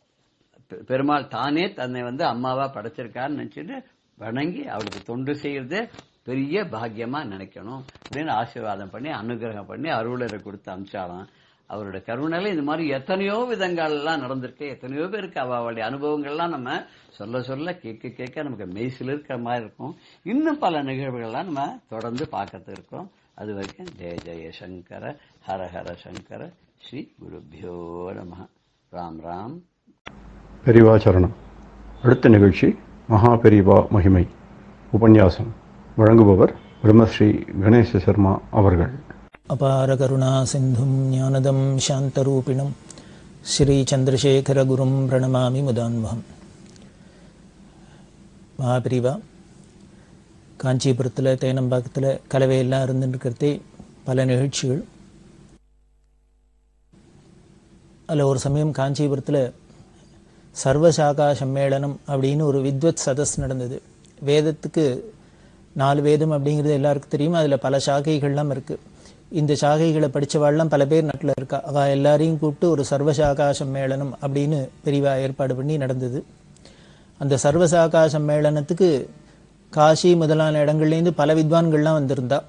பெ- பெருமாள் தானே தன்னை வந்து அம்மாவா படைச்சிருக்காருன்னு நினைச்சிட்டு வணங்கி அவளுக்கு தொண்டு செய்யறது பெரிய பாக்கியமா நினைக்கணும் அப்படின்னு ஆசீர்வாதம் பண்ணி அனுகிரகம் பண்ணி அருளரை கொடுத்து அமிச்சாலாம் அவருடைய கருணையில இந்த மாதிரி எத்தனையோ விதங்கள் எல்லாம் நடந்திருக்கு எத்தனையோ பேருக்கு அவ அவளுடைய அனுபவங்கள்லாம் நம்ம சொல்ல சொல்ல கேட்க கேட்க நமக்கு மெய்சில் இருக்கிற மாதிரி இருக்கும் இன்னும் பல நிகழ்வுகள்லாம் நம்ம தொடர்ந்து பார்க்கறது இருக்கோம் அது வரைக்கும் ஜெய ஜெய சங்கர ஹர ஹர சங்கர ஸ்ரீ குருபியோ நம ராம் ராம் பெரிவா சரணம் அடுத்த நிகழ்ச்சி மகா பெரிவா மகிமை உபன்யாசம் வழங்குபவர் பிரம்மஸ்ரீ கணேச சர்மா அவர்கள் அபாரகருணா சிந்தும் ஞானதம் சாந்தரூபிணம் ஸ்ரீச்சந்திரசேகரகுரும் பிரணமாமி முதான்வகம் மகாபிரிவா காஞ்சிபுரத்தில் தேனம்பாக்கத்தில் கலவையெல்லாம் இருந்துருக்கிறதே பல நிகழ்ச்சிகள் அதில் ஒரு சமயம் காஞ்சிபுரத்தில் சர்வசாகா சம்மேளனம் அப்படின்னு ஒரு வித்வத் சதஸ் நடந்தது வேதத்துக்கு நாலு வேதம் அப்படிங்கிறது எல்லாருக்கும் தெரியும் அதில் பல சாகைகள்லாம் இருக்குது இந்த சாகைகளை படித்தவாள்லாம் பல பேர் நாட்டில் இருக்கா அவள் எல்லாரையும் கூப்பிட்டு ஒரு சர்வசாகா சம்மேளனம் அப்படின்னு பெரியவா ஏற்பாடு பண்ணி நடந்தது அந்த சர்வசாகா சம்மேளனத்துக்கு காசி முதலான இடங்கள்லேருந்து பல வித்வான்கள்லாம் வந்திருந்தா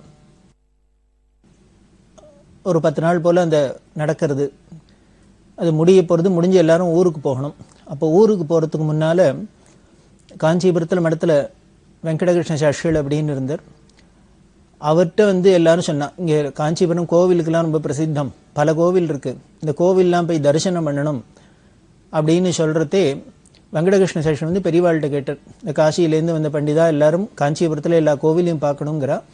ஒரு பத்து நாள் போல் அந்த நடக்கிறது அது முடிய போகிறது முடிஞ்சு எல்லாரும் ஊருக்கு போகணும் அப்போ ஊருக்கு போகிறதுக்கு முன்னால் காஞ்சிபுரத்தில் மடத்தில் வெங்கடகிருஷ்ண சாஸ்திரிகள் அப்படின்னு இருந்தார் அவர்கிட்ட வந்து எல்லாரும் சொன்னா இங்கே காஞ்சிபுரம் கோவிலுக்கெல்லாம் ரொம்ப பிரசித்தம் பல கோவில் இருக்கு இந்த கோவில்லாம் போய் தரிசனம் பண்ணணும் அப்படின்னு சொல்றதே வெங்கடகிருஷ்ண சேஷன் வந்து பெரியவாள்கிட்ட கேட்டார் இந்த காசியிலேருந்து வந்த பண்டிதா எல்லாரும் காஞ்சிபுரத்தில் எல்லா கோவிலையும் பார்க்கணுங்கிறா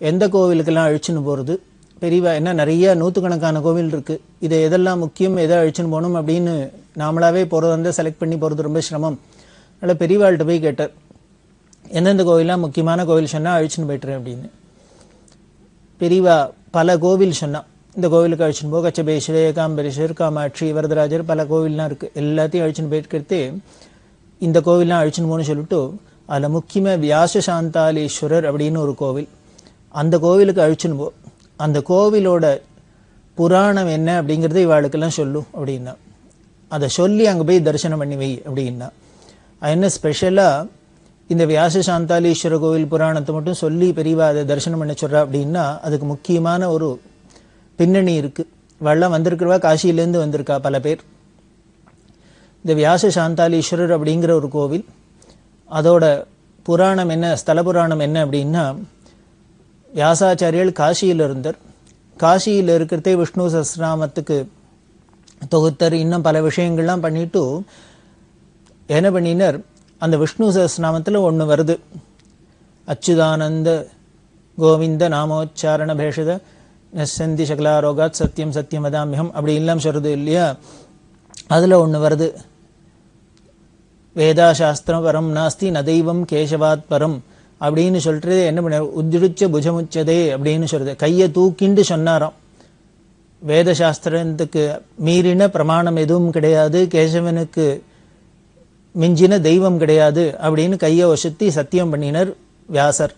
எந்த கோவிலுக்கெல்லாம் அழிச்சுன்னு போகிறது பெரியவா என்ன நிறைய நூற்றுக்கணக்கான கோவில் இருக்கு இதை எதெல்லாம் முக்கியம் எதை அழிச்சுன்னு போகணும் அப்படின்னு நாமளாவே போகிறது வந்து செலக்ட் பண்ணி போகிறது ரொம்ப சிரமம் அதனால் பெரியவாள்கிட்ட போய் கேட்டார் எந்தெந்த கோவிலாம் முக்கியமான கோவில் சொன்னால் அழிச்சுன்னு போய்ட்டுறேன் அப்படின்னு பெரியவா பல கோவில் சொன்னா இந்த கோவிலுக்கு அழிச்சுன்னு போ கச்சபேஸ்வரர் ஏகாம்பரேஸ்வர் காமாட்சி வரதராஜர் பல கோவில்லாம் இருக்கு எல்லாத்தையும் அழிச்சுன்னு போயிருக்கிறது இந்த கோவில்லாம் அழிச்சுன்னு போன்னு சொல்லிட்டு அதில் முக்கியமாக வியாச சாந்தாலீஸ்வரர் அப்படின்னு ஒரு கோவில் அந்த கோவிலுக்கு அழிச்சுன்னு போ அந்த கோவிலோட புராணம் என்ன அப்படிங்கிறது இவாளுக்கெல்லாம் சொல்லும் அப்படின்னா அதை சொல்லி அங்கே போய் தரிசனம் பண்ணி வை அப்படின்னா அது என்ன ஸ்பெஷலாக இந்த வியாச சாந்தாலீஸ்வர கோவில் புராணத்தை மட்டும் சொல்லி பெரியவா அதை தரிசனம் பண்ண சொல்றா அப்படின்னா அதுக்கு முக்கியமான ஒரு பின்னணி இருக்கு வெள்ளம் வந்திருக்கிறவா காசியிலேருந்து வந்திருக்கா பல பேர் இந்த வியாச சாந்தாலீஸ்வரர் அப்படிங்கிற ஒரு கோவில் அதோட புராணம் என்ன ஸ்தல புராணம் என்ன அப்படின்னா வியாசாச்சாரியர் காசியில் இருந்தார் காசியில் இருக்கிறதே விஷ்ணு சஸ்நாமத்துக்கு தொகுத்தர் இன்னும் பல விஷயங்கள்லாம் பண்ணிட்டு என்ன பண்ணினார் அந்த விஷ்ணு சஹஸ்ரநாமத்தில் ஒன்று வருது அச்சுதானந்த கோவிந்த நாமோச்சாரண பேஷத நசந்தி சகலாரோகாத் சத்தியம் சத்தியம் வதாமியம் அப்படி இல்லாம சொல்றது இல்லையா அதில் ஒன்று வருது வேதாசாஸ்திரம் பரம் நாஸ்தி ந தெய்வம் கேசவாத் பரம் அப்படின்னு சொல்றது என்ன பண்ண உத்திடிச்ச புஜமுச்சதே அப்படின்னு சொல்றது கையை தூக்கிண்டு சொன்னாராம் வேத சாஸ்திரத்துக்கு மீறின பிரமாணம் எதுவும் கிடையாது கேசவனுக்கு மிஞ்சின தெய்வம் கிடையாது அப்படின்னு கையை ஒசத்தி சத்தியம் பண்ணினர் வியாசர்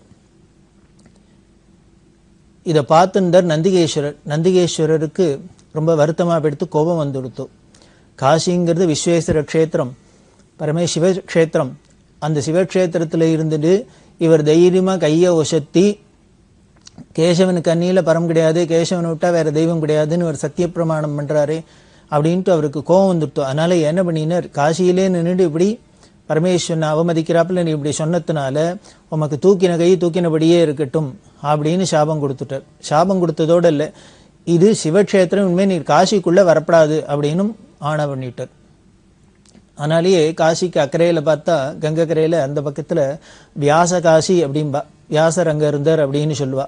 இதை பார்த்துந்தார் நந்திகேஸ்வரர் நந்திகேஸ்வரருக்கு ரொம்ப வருத்தமாக எடுத்து கோபம் வந்துடுத்து காசிங்கிறது விஸ்வேஸ்வர க்ஷேத்திரம் பரமே சிவக்ஷேத்திரம் அந்த சிவக்ஷேத்திரத்தில் இருந்துட்டு இவர் தைரியமாக கையை ஒசத்தி கேசவனுக்கு அந்நியில் பரம் கிடையாது கேசவனை விட்டா வேற தெய்வம் கிடையாதுன்னு ஒரு சத்திய பிரமாணம் பண்றாரு அப்படின்ட்டு அவருக்கு கோபம் வந்துடுத்து அதனால என்ன பண்ணினார் காசியிலே நின்றுட்டு இப்படி பரமேஸ்வரனை அவமதிக்கிறாப்புல நீ இப்படி சொன்னதுனால உமக்கு தூக்கின கை தூக்கினபடியே இருக்கட்டும் அப்படின்னு சாபம் கொடுத்துட்டார் சாபம் கொடுத்ததோடு இல்லை இது சிவக்ஷேத்திரம் இனிமேல் நீர் காசிக்குள்ள வரப்படாது அப்படின்னும் ஆணை பண்ணிட்டார் அதனாலேயே காசிக்கு அக்கறையில பார்த்தா கங்கை கரையில அந்த பக்கத்துல வியாச காசி அப்படின்பா வியாசர் அங்க இருந்தார் அப்படின்னு சொல்லுவா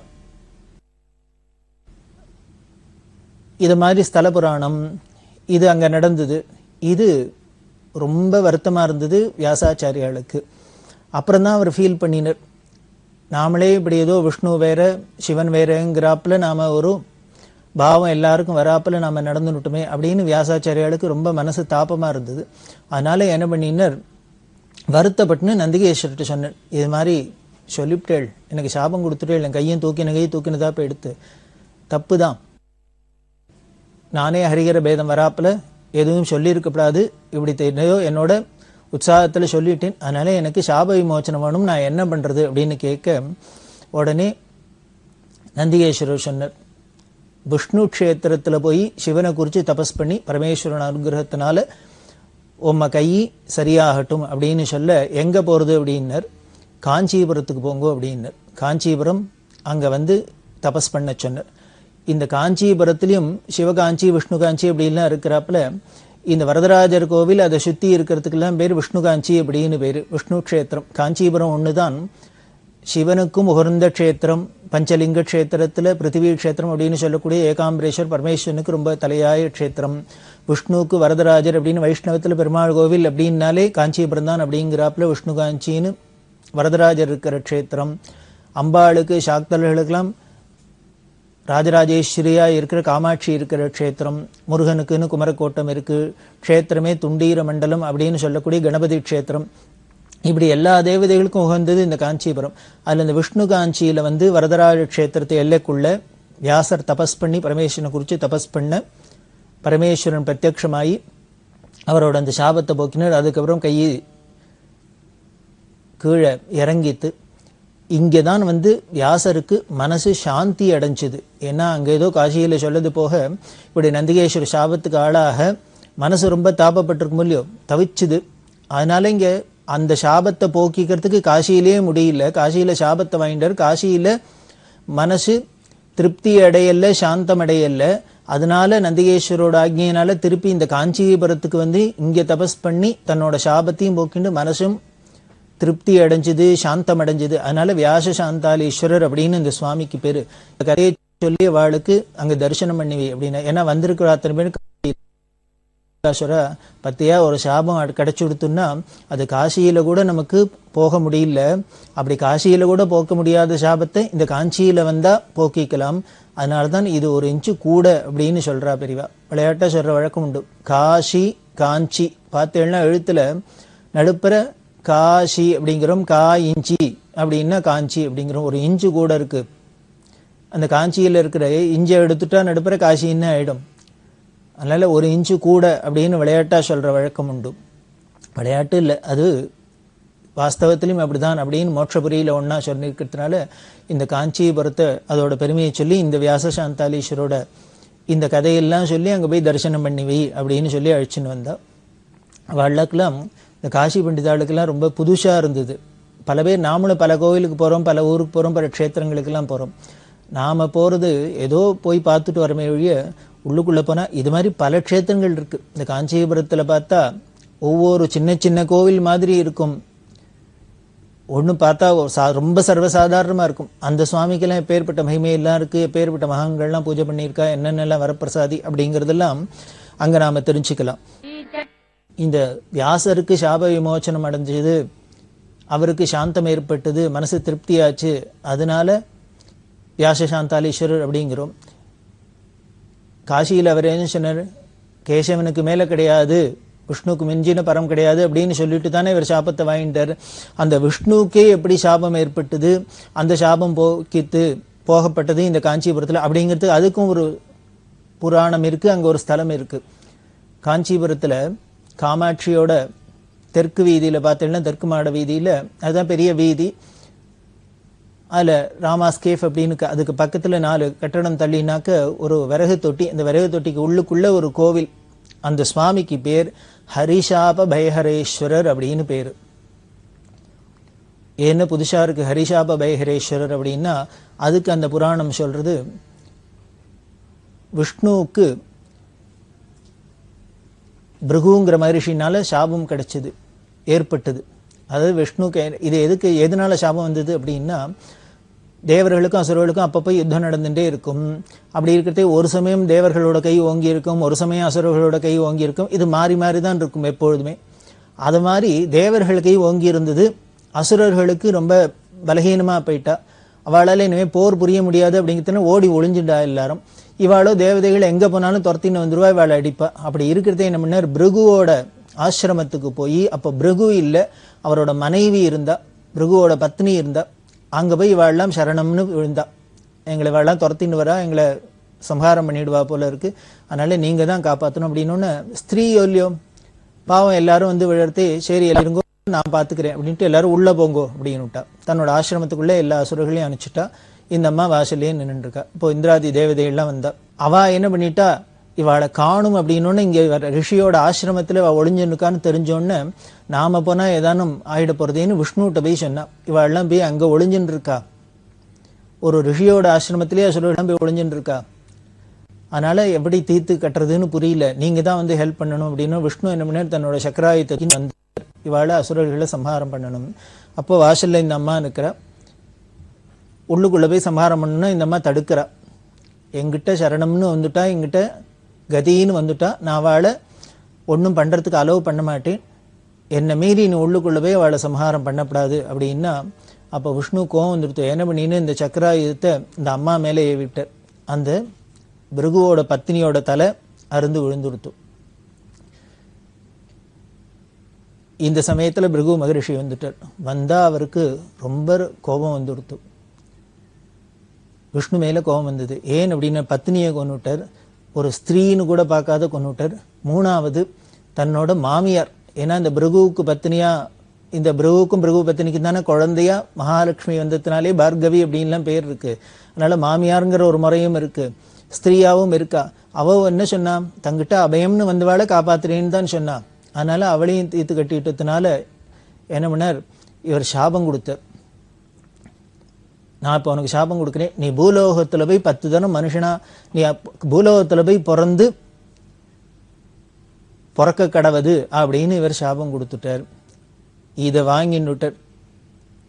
இது மாதிரி ஸ்தல புராணம் இது அங்க நடந்தது இது ரொம்ப வருத்தமா இருந்தது வியாசாச்சாரியாளுக்கு அப்புறம் தான் அவர் ஃபீல் பண்ணினார் நாமளே இப்படி ஏதோ விஷ்ணு வேற சிவன் வேறங்கிறாப்புல நாம ஒரு பாவம் எல்லாருக்கும் வராப்புல நாம நடந்துட்டுமே அப்படின்னு வியாசாச்சாரியாளுக்கு ரொம்ப மனசு தாபமா இருந்தது அதனால என்ன பண்ணினார் வருத்தப்பட்டுன்னு நந்திகேஸ்வரர்கிட்ட சொன்னார் இது மாதிரி சொல்லிவிட்டேள் எனக்கு சாபம் கொடுத்துட்டேள் என் கையும் தூக்கின கையை தூக்கினதா இப்போ எடுத்து தப்பு தான் நானே ஹரிகர பேதம் வராப்புல எதுவும் சொல்லியிருக்கப்படாது இப்படி தெரிஞ்சோ என்னோட உற்சாகத்தில் சொல்லிட்டேன் அதனால எனக்கு சாப விமோச்சனம் வேணும் நான் என்ன பண்றது அப்படின்னு கேட்க உடனே நந்திகேஸ்வரர் சொன்னார் விஷ்ணு க்ஷேத்திரத்தில் போய் சிவனை குறித்து தபஸ் பண்ணி பரமேஸ்வரன் அனுகிரகத்தினால உம்ம கை சரியாகட்டும் அப்படின்னு சொல்ல எங்கே போகிறது அப்படின்னர் காஞ்சிபுரத்துக்கு போங்கோ அப்படின்னர் காஞ்சிபுரம் அங்கே வந்து தபஸ் பண்ண சொன்னார் இந்த காஞ்சிபுரத்துலேயும் சிவகாஞ்சி விஷ்ணு காஞ்சி அப்படின்லாம் இருக்கிறாப்புல இந்த வரதராஜர் கோவில் அதை சுற்றி இருக்கிறதுக்கெல்லாம் பேர் விஷ்ணு காஞ்சி அப்படின்னு பேர் விஷ்ணு க்ஷேத்திரம் காஞ்சிபுரம் ஒன்று தான் சிவனுக்கும் உகர்ந்த க்ஷேத்திரம் பஞ்சலிங்க க்ஷேத்திரத்தில் பிருத்திவி க்ஷேத்திரம் அப்படின்னு சொல்லக்கூடிய ஏகாம்பரேஸ்வர் பரமேஸ்வரனுக்கு ரொம்ப தலையாய க்ஷேத்திரம் விஷ்ணுவுக்கு வரதராஜர் அப்படின்னு வைஷ்ணவத்தில் பெருமாள் கோவில் அப்படின்னாலே காஞ்சிபுரம் தான் அப்படிங்கிறாப்புல விஷ்ணு காஞ்சின்னு வரதராஜர் இருக்கிற க்ஷேத்திரம் அம்பாளுக்கு சாக்தர்களுக்கெல்லாம் ராஜராஜேஸ்வரியா இருக்கிற காமாட்சி இருக்கிற க்ஷேத்திரம் முருகனுக்குன்னு குமரக்கோட்டம் இருக்கு க்ஷேத்திரமே துண்டீர மண்டலம் அப்படின்னு சொல்லக்கூடிய கணபதி க்ஷேத்திரம் இப்படி எல்லா தேவதைகளுக்கும் உகந்தது இந்த காஞ்சிபுரம் அதுல இந்த விஷ்ணு காஞ்சியில வந்து வரதராஜ க்ஷேத்திரத்தை எல்லைக்குள்ள வியாசர் தபஸ் பண்ணி பரமேஸ்வரனை குறித்து தபஸ் பண்ண பரமேஸ்வரன் பிரத்யக்ஷமாயி அவரோட அந்த சாபத்தை போக்கினார் அதுக்கப்புறம் கையை கீழே இறங்கித்து இங்கே தான் வந்து வியாசருக்கு மனசு சாந்தி அடைஞ்சுது ஏன்னா அங்கே ஏதோ காசியில் சொல்லது போக இப்படி நந்திகேஸ்வர சாபத்துக்கு ஆளாக மனசு ரொம்ப தாபப்பட்டிருக்கும் இல்லையோ தவிச்சுது அதனால இங்கே அந்த சாபத்தை போக்கிக்கிறதுக்கு காசியிலே முடியல காசியில் சாபத்தை வாங்கிட்டார் காசியில் மனசு திருப்தி அடையல சாந்தம் அடையல அதனால நந்திகேஸ்வரோட ஆக்ஞையினால திருப்பி இந்த காஞ்சிபுரத்துக்கு வந்து இங்கே தபஸ் பண்ணி தன்னோட சாபத்தையும் போக்கிண்டு மனசும் திருப்தி அடைஞ்சது சாந்தம் அடைஞ்சது அதனால வியாச சாந்தாலீஸ்வரர் அப்படின்னு இந்த சுவாமிக்கு பேரு இந்த கதையை சொல்லி அவளுக்கு அங்க தரிசனம் பண்ணிவி அப்படின்னா ஏன்னா வந்திருக்கிற அத்தனை பேருக்கு ஈஸ்வரா பத்தியா ஒரு சாபம் அது கிடைச்சு கொடுத்தோம்னா அது காசியில கூட நமக்கு போக முடியல அப்படி காசியில கூட போக்க முடியாத சாபத்தை இந்த காஞ்சியில வந்தா போக்கிக்கலாம் அதனாலதான் இது ஒரு இன்ச்சு கூட அப்படின்னு சொல்றா பெரியவா விளையாட்டா சொல்ற வழக்கம் உண்டு காசி காஞ்சி பார்த்தேன்னா எழுத்துல நடுப்புற காசி அப்படிங்கிறோம் கா இஞ்சி அப்படின்னா காஞ்சி அப்படிங்கிறோம் ஒரு இன்ச்சு கூட இருக்கு அந்த காஞ்சியில் இருக்கிற இஞ்சை எடுத்துட்டா நடுப்புற காசின்னு ஆயிடும் அதனால ஒரு இன்ச்சு கூட அப்படின்னு விளையாட்டா சொல்ற வழக்கம் உண்டு விளையாட்டு இல்லை அது வாஸ்தவத்திலும் அப்படிதான் அப்படின்னு மோட்சபுரியில ஒன்னா சொல்லியிருக்கிறதுனால இந்த காஞ்சிபுரத்தை அதோட பெருமையை சொல்லி இந்த வியாச சாந்தாலீஸ்வரோட இந்த கதையெல்லாம் சொல்லி அங்க போய் தரிசனம் பண்ணி வை அப்படின்னு சொல்லி அழிச்சுன்னு வந்தா அவளுக்கெல்லாம் இந்த காசி பண்டிதாளுக்கெல்லாம் ரொம்ப புதுசா இருந்தது பல பேர் நாமளும் பல கோவிலுக்கு போறோம் பல ஊருக்கு போறோம் பல க்ஷேத்திரங்களுக்கெல்லாம் போறோம் நாம போறது ஏதோ போய் பார்த்துட்டு வரமே ஒழிய உள்ளுக்குள்ள போனா இது மாதிரி பல க்ஷேத்திரங்கள் இருக்கு இந்த காஞ்சிபுரத்துல பார்த்தா ஒவ்வொரு சின்ன சின்ன கோவில் மாதிரி இருக்கும் ஒண்ணு பார்த்தா ஒரு சா- ரொம்ப சர்வசாதாரணமா இருக்கும் அந்த சுவாமிக்கெல்லாம் எப்பேற்பட்ட மகிமை எல்லாம் இருக்கு எப்பேற்பட்ட மகான்கள்லாம் பூஜை பண்ணியிருக்கா என்னென்னலாம் வரப்பிரசாதி அப்படிங்கறதெல்லாம் அங்க நாம தெரிஞ்சுக்கலாம் இந்த வியாசருக்கு சாப விமோச்சனம் அடைஞ்சது அவருக்கு சாந்தம் ஏற்பட்டது மனசு திருப்தியாச்சு அதனால வியாச சாந்தாலீஸ்வரர் அப்படிங்கிறோம் காசியில் அவர் என்ன சொன்னார் கேசவனுக்கு மேலே கிடையாது விஷ்ணுக்கு மிஞ்சின பரம் கிடையாது அப்படின்னு சொல்லிட்டு தானே இவர் சாபத்தை வாங்கிட்டார் அந்த விஷ்ணுக்கே எப்படி சாபம் ஏற்பட்டது அந்த சாபம் போக்கித்து போகப்பட்டது இந்த காஞ்சிபுரத்தில் அப்படிங்கிறது அதுக்கும் ஒரு புராணம் இருக்கு அங்க ஒரு ஸ்தலம் இருக்கு காஞ்சிபுரத்துல காமாட்சியோட தெற்கு வீதியில பார்த்தீங்கன்னா தெற்கு மாட வீதியில அதுதான் பெரிய வீதி அதுல ராமாஸ் கேஃப் அப்படின்னு க- அதுக்கு பக்கத்துல நாலு கட்டடம் தள்ளினாக்க ஒரு விறகு தொட்டி அந்த விறகு தொட்டிக்கு உள்ளுக்குள்ள ஒரு கோவில் அந்த சுவாமிக்கு பேர் ஹரிஷாப பயஹரேஸ்வரர் அப்படின்னு பேரு என்ன புதுசா இருக்கு ஹரிஷாப பயஹரேஸ்வரர் அப்படின்னா அதுக்கு அந்த புராணம் சொல்றது விஷ்ணுவுக்கு பிருகுங்கிற மகரிஷினால சாபம் கிடைச்சது ஏற்பட்டது அதாவது விஷ்ணுக்கு எ- இது எதுக்கு எதனால சாபம் வந்தது அப்படின்னா தேவர்களுக்கும் அசுரர்களுக்கும் அப்பப்போ யுத்தம் நடந்துட்டே இருக்கும் அப்படி இருக்கிறதே ஒரு சமயம் தேவர்களோட கை ஓங்கி இருக்கும் ஒரு சமயம் அசுரர்களோட கை ஓங்கி இருக்கும் இது மாறி மாறி தான் இருக்கும் எப்பொழுதுமே அது மாதிரி தேவர்கள் கை ஓங்கி இருந்தது அசுரர்களுக்கு ரொம்ப பலகீனமா போயிட்டா அவளால இனிமே போர் புரிய முடியாது அப்படிங்கிறதுன்னு ஓடி ஒளிஞ்சுட்டா எல்லாரும் இவாளோ தேவதைகள் எங்க போனாலும் துரத்தின்னு வந்துருவா இவாளை அடிப்பா அப்படி இருக்கிறதே என்ன பண்ணார் பிருகுவோட ஆசிரமத்துக்கு போய் அப்ப பிருகு இல்ல அவரோட மனைவி இருந்தா பிருகுவோட பத்னி இருந்தா அங்க போய் இவாள்லாம் சரணம்னு விழுந்தா எங்களை இவாள்லாம் துரத்தின்னு வரா எங்களை சம்ஹாரம் பண்ணிடுவா போல இருக்கு அதனால நீங்க தான் காப்பாத்தணும் அப்படின்னு ஸ்திரீ இல்லையோ பாவம் எல்லாரும் வந்து விழறது சரி இருங்கோ நான் பாத்துக்கிறேன் அப்படின்ட்டு எல்லாரும் உள்ள போங்கோ அப்படின்னு விட்டா தன்னோட ஆசிரமத்துக்குள்ள எல்லா அசுரர்களையும் அனுப்பிச்சிட்டா இந்த அம்மா வாசல்லையே நின்னுட்டு இருக்கா இப்போ இந்திராதி தேவதைகள்லாம் வந்தா அவ என்ன பண்ணிட்டா இவாளை காணும் அப்படின்னு இங்க வர ரிஷியோட ஆசிரமத்துல அவ ஒளிஞ்சுருக்கான்னு தெரிஞ்சோன்னு நாம போனா ஏதானும் ஆயிட போறதேன்னு விஷ்ணுகிட்ட போய் சொன்னா இவாள்லாம் போய் அங்க ஒளிஞ்சுன்னு இருக்கா ஒரு ரிஷியோட ஆசிரமத்திலேயே அசுரர்கள்லாம் போய் ஒளிஞ்சுன்னு இருக்கா அதனால எப்படி தீர்த்து கட்டுறதுன்னு புரியல நீங்க தான் வந்து ஹெல்ப் பண்ணணும் அப்படின்னு விஷ்ணு என்ன பண்ணார் தன்னோட சக்கராயுதத்தை வந்து இவாள அசுரர்களை சம்ஹாரம் பண்ணணும் அப்போ வாசல்ல இந்த அம்மா நிக்கிறா உள்ளுக்குள்ள போய் சம்ஹாரம் பண்ணணும்னா இந்த அம்மா தடுக்கிறா எங்கிட்ட சரணம்னு வந்துட்டா எங்கிட்ட கதின்னு வந்துட்டா நான் அவளை ஒன்றும் பண்றதுக்கு அலோவ் பண்ண மாட்டேன் என்னை மீறி நீ உள்ளுக்குள்ள போய் அவளை சம்ஹாரம் பண்ணக்கூடாது அப்படின்னா அப்போ விஷ்ணு கோவம் வந்துடுத்து என்ன பண்ணின்னு இந்த சக்கராயுதத்தை இந்த அம்மா மேலே விட்டு அந்த பிருகுவோட பத்தினியோட தலை அருந்து விழுந்துடுத்து இந்த சமயத்துல பிருகு மகரிஷி வந்துட்டார் வந்தா அவருக்கு ரொம்ப கோபம் வந்துடுத்து விஷ்ணு மேல கோபம் வந்தது ஏன் அப்படின்னா பத்னியை கொன்னுட்டார் ஒரு ஸ்திரீன்னு கூட பார்க்காத கொன்னுட்டார் மூணாவது தன்னோட மாமியார் ஏன்னா இந்த பிருகுவுக்கு பத்னியா இந்த பிருகுவுக்கும் பிருகு பத்னிக்கும் தானே குழந்தையா மகாலட்சுமி வந்ததுனாலே பார்கவி அப்படின்லாம் பேர் இருக்கு அதனால மாமியாருங்கிற ஒரு முறையும் இருக்கு ஸ்திரீயாவும் இருக்கா அவ என்ன சொன்னா தங்கிட்ட அபயம்னு வந்தவாளை காப்பாத்துறேன்னு தான் சொன்னா அதனால அவளையும் தீர்த்து கட்டிட்டதுனால என்ன பண்ணார் இவர் சாபம் கொடுத்தார் நான் இப்போ உனக்கு சாபம் கொடுக்குறேன் நீ பூலோகத்துல போய் பத்து தரம் மனுஷனா நீ அப்ப- பூலோகத்துல போய் பிறந்து பிறக்க கடவது அப்படின்னு இவர் சாபம் கொடுத்துட்டார் இதை வாங்கின்னுட்டார்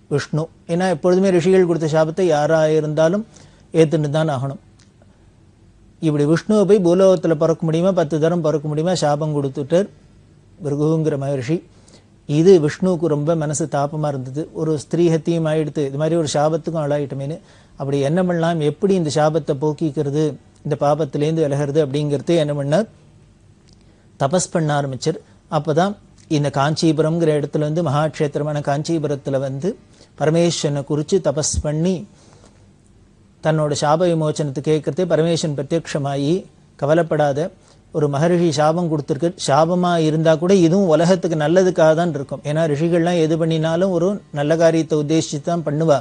விஷ்ணு ஏன்னா எப்பொழுதுமே ரிஷிகள் கொடுத்த சாபத்தை யாராக இருந்தாலும் ஏத்துன்னு தான் ஆகணும் இப்படி விஷ்ணுவை போய் பூலோகத்தில் பிறக்க முடியுமா பத்து தரம் பிறக்க முடியுமா சாபம் கொடுத்துட்டார் பிருகுங்கிற மகர்ஷி இது விஷ்ணுவுக்கு ரொம்ப மனசு தாபமாக இருந்தது ஒரு ஸ்திரீ ஹத்தியம் ஆயிடுத்து இது மாதிரி ஒரு சாபத்துக்கும் ஆளாயிட்டமேனு அப்படி என்ன பண்ணலாம் எப்படி இந்த சாபத்தை போக்கிக்கிறது இந்த பாபத்திலேருந்து விலகிறது அப்படிங்கிறது என்ன பண்ணார் தபஸ் பண்ண ஆரம்பிச்சார் அப்பதான் இந்த காஞ்சிபுரம்ங்கிற இடத்துல வந்து மகாக்ஷேத்திரமான காஞ்சிபுரத்துல வந்து பரமேஸ்வரனை குறித்து தபஸ் பண்ணி தன்னோட சாப விமோச்சனத்தை கேட்கறதே பரமேஸ்வரன் பிரத்யக்ஷமாயி கவலைப்படாத ஒரு மகரிஷி சாபம் கொடுத்துருக்கு சாபமா இருந்தா கூட இதுவும் உலகத்துக்கு நல்லதுக்காக தான் இருக்கும் ஏன்னா ரிஷிகள்லாம் எது பண்ணினாலும் ஒரு நல்ல காரியத்தை உத்தேசித்து தான் பண்ணுவா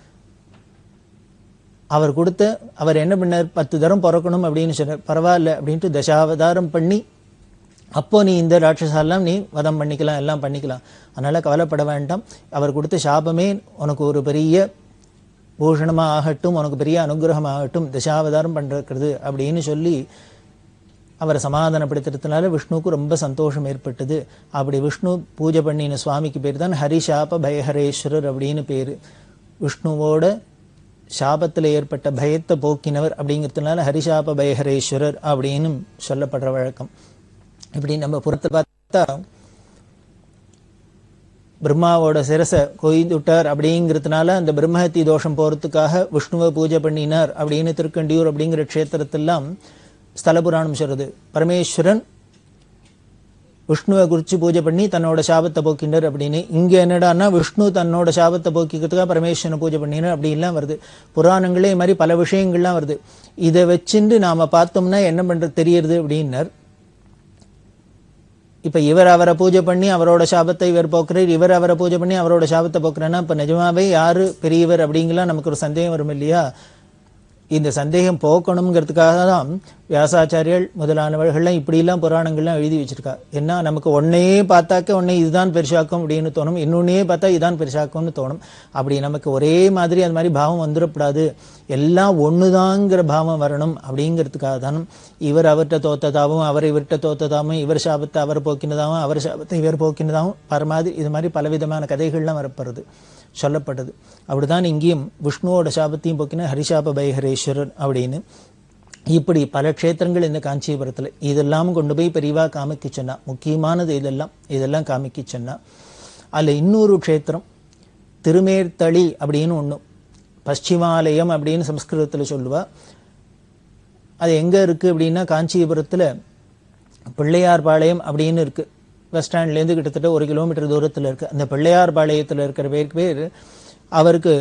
அவர் கொடுத்த அவர் என்ன பண்ணார் பத்து தரம் பிறக்கணும் அப்படின்னு சொன்னார் பரவாயில்ல அப்படின்ட்டு தசாவதாரம் பண்ணி அப்போ நீ இந்த ராட்சசாலாம் நீ வதம் பண்ணிக்கலாம் எல்லாம் பண்ணிக்கலாம் அதனால கவலைப்பட வேண்டாம் அவர் கொடுத்த சாபமே உனக்கு ஒரு பெரிய பூஷணமா ஆகட்டும் உனக்கு பெரிய அனுகிரகம் ஆகட்டும் தசாவதாரம் பண்றது அப்படின்னு சொல்லி அவரை சமாதானப்படுத்துறதுனால விஷ்ணுவுக்கு ரொம்ப சந்தோஷம் ஏற்பட்டது அப்படி விஷ்ணு பூஜை பண்ணின சுவாமிக்கு பேர் தான் ஹரிஷாப பயஹரேஸ்வரர் அப்படின்னு பேரு விஷ்ணுவோட சாபத்தில் ஏற்பட்ட பயத்தை போக்கினவர் அப்படிங்கிறதுனால ஹரிஷாப பயஹரேஸ்வரர் அப்படின்னு சொல்லப்படுற வழக்கம் இப்படி நம்ம புறத்தை பார்த்தா பிரம்மாவோட சிரசை கொய்து விட்டார் அப்படிங்கிறதுனால அந்த பிரம்மஹத்தி தோஷம் போறதுக்காக விஷ்ணுவை பூஜை பண்ணினார் அப்படின்னு திருக்கண்டியூர் அப்படிங்கிற க்ஷேத்திரத்தெல்லாம் ஸ்தல புராணம் சொல்றது பரமேஸ்வரன் விஷ்ணுவை குறித்து பூஜை பண்ணி தன்னோட சாபத்தை போக்கினார் அப்படின்னு இங்க என்னடான்னா விஷ்ணு தன்னோட சாபத்தை போக்கிக்கிறதுக்காக பரமேஸ்வரனை பூஜை பண்ணினார் அப்படின்லாம் வருது புராணங்களே இது மாதிரி பல விஷயங்கள்லாம் வருது இதை வச்சுட்டு நாம பார்த்தோம்னா என்ன பண்றது தெரியறது அப்படின்னர் இப்ப இவர் அவரை பூஜை பண்ணி அவரோட சாபத்தை இவர் போக்குறார் இவர் அவரை பூஜை பண்ணி அவரோட சாபத்தை போக்குறேன்னா இப்ப நிஜமாவே யாரு பெரியவர் அப்படிங்கலாம் நமக்கு ஒரு சந்தேகம் வரும் இல்லையா இந்த சந்தேகம் போக்கணுங்கிறதுக்காக தான் வியாசாச்சாரியர்கள் முதலானவர்கள்லாம் இப்படிலாம் புராணங்கள்லாம் எழுதி வச்சிருக்கா ஏன்னா நமக்கு ஒன்னையே பார்த்தாக்க ஒன்னே இதுதான் பெருசாக்கும் அப்படின்னு தோணும் இன்னொன்னையே பார்த்தா இதுதான் பெருசாக்கும்னு தோணும் அப்படி நமக்கு ஒரே மாதிரி அந்த மாதிரி பாவம் வந்துடக்கூடாது எல்லாம் ஒண்ணுதாங்கிற பாவம் வரணும் அப்படிங்கிறதுக்காக தான் இவர் அவர்கிட்ட தோத்ததாகவும் அவர் இவர்கிட்ட தோத்ததாகவும் இவர் சாபத்தை அவர் போக்கினதாகவும் அவர் சாபத்தை இவர் போக்கினதாகவும் பர மாதிரி இது மாதிரி பலவிதமான கதைகள்லாம் வரப்படுறது சொல்லப்பட்டது அப்படிதான் இங்கேயும் விஷ்ணுவோட சாபத்தையும் போக்கின ஹரிசாப பைஹரேஸ்வரர் அப்படின்னு இப்படி பல க்ஷேத்திரங்கள் இந்த காஞ்சிபுரத்துல இதெல்லாம் கொண்டு போய் பெரியவா காமிக்க சொன்னா முக்கியமானது இதெல்லாம் இதெல்லாம் காமிக்க சொன்னா அதுல இன்னொரு க்ஷேத்திரம் திருமேர்த்தளி அப்படின்னு ஒண்ணு பশ্চিமாலயம் அப்படின்னு சம்ஸ்கிருதத்துல சொல்லுவா அது எங்க இருக்கு அப்படின்னா காஞ்சிபுரத்துல பிள்ளையார் பாளையம் அப்படின்னு இருக்கு பஸ் ஸ்டாண்ட்லேருந்து கிட்டத்தட்ட ஒரு கிலோமீட்டர் தூரத்தில் இருக்கு அந்த பிள்ளையார் பாளையத்தில் இருக்கிற பேருக்கு பேர் அவருக்கு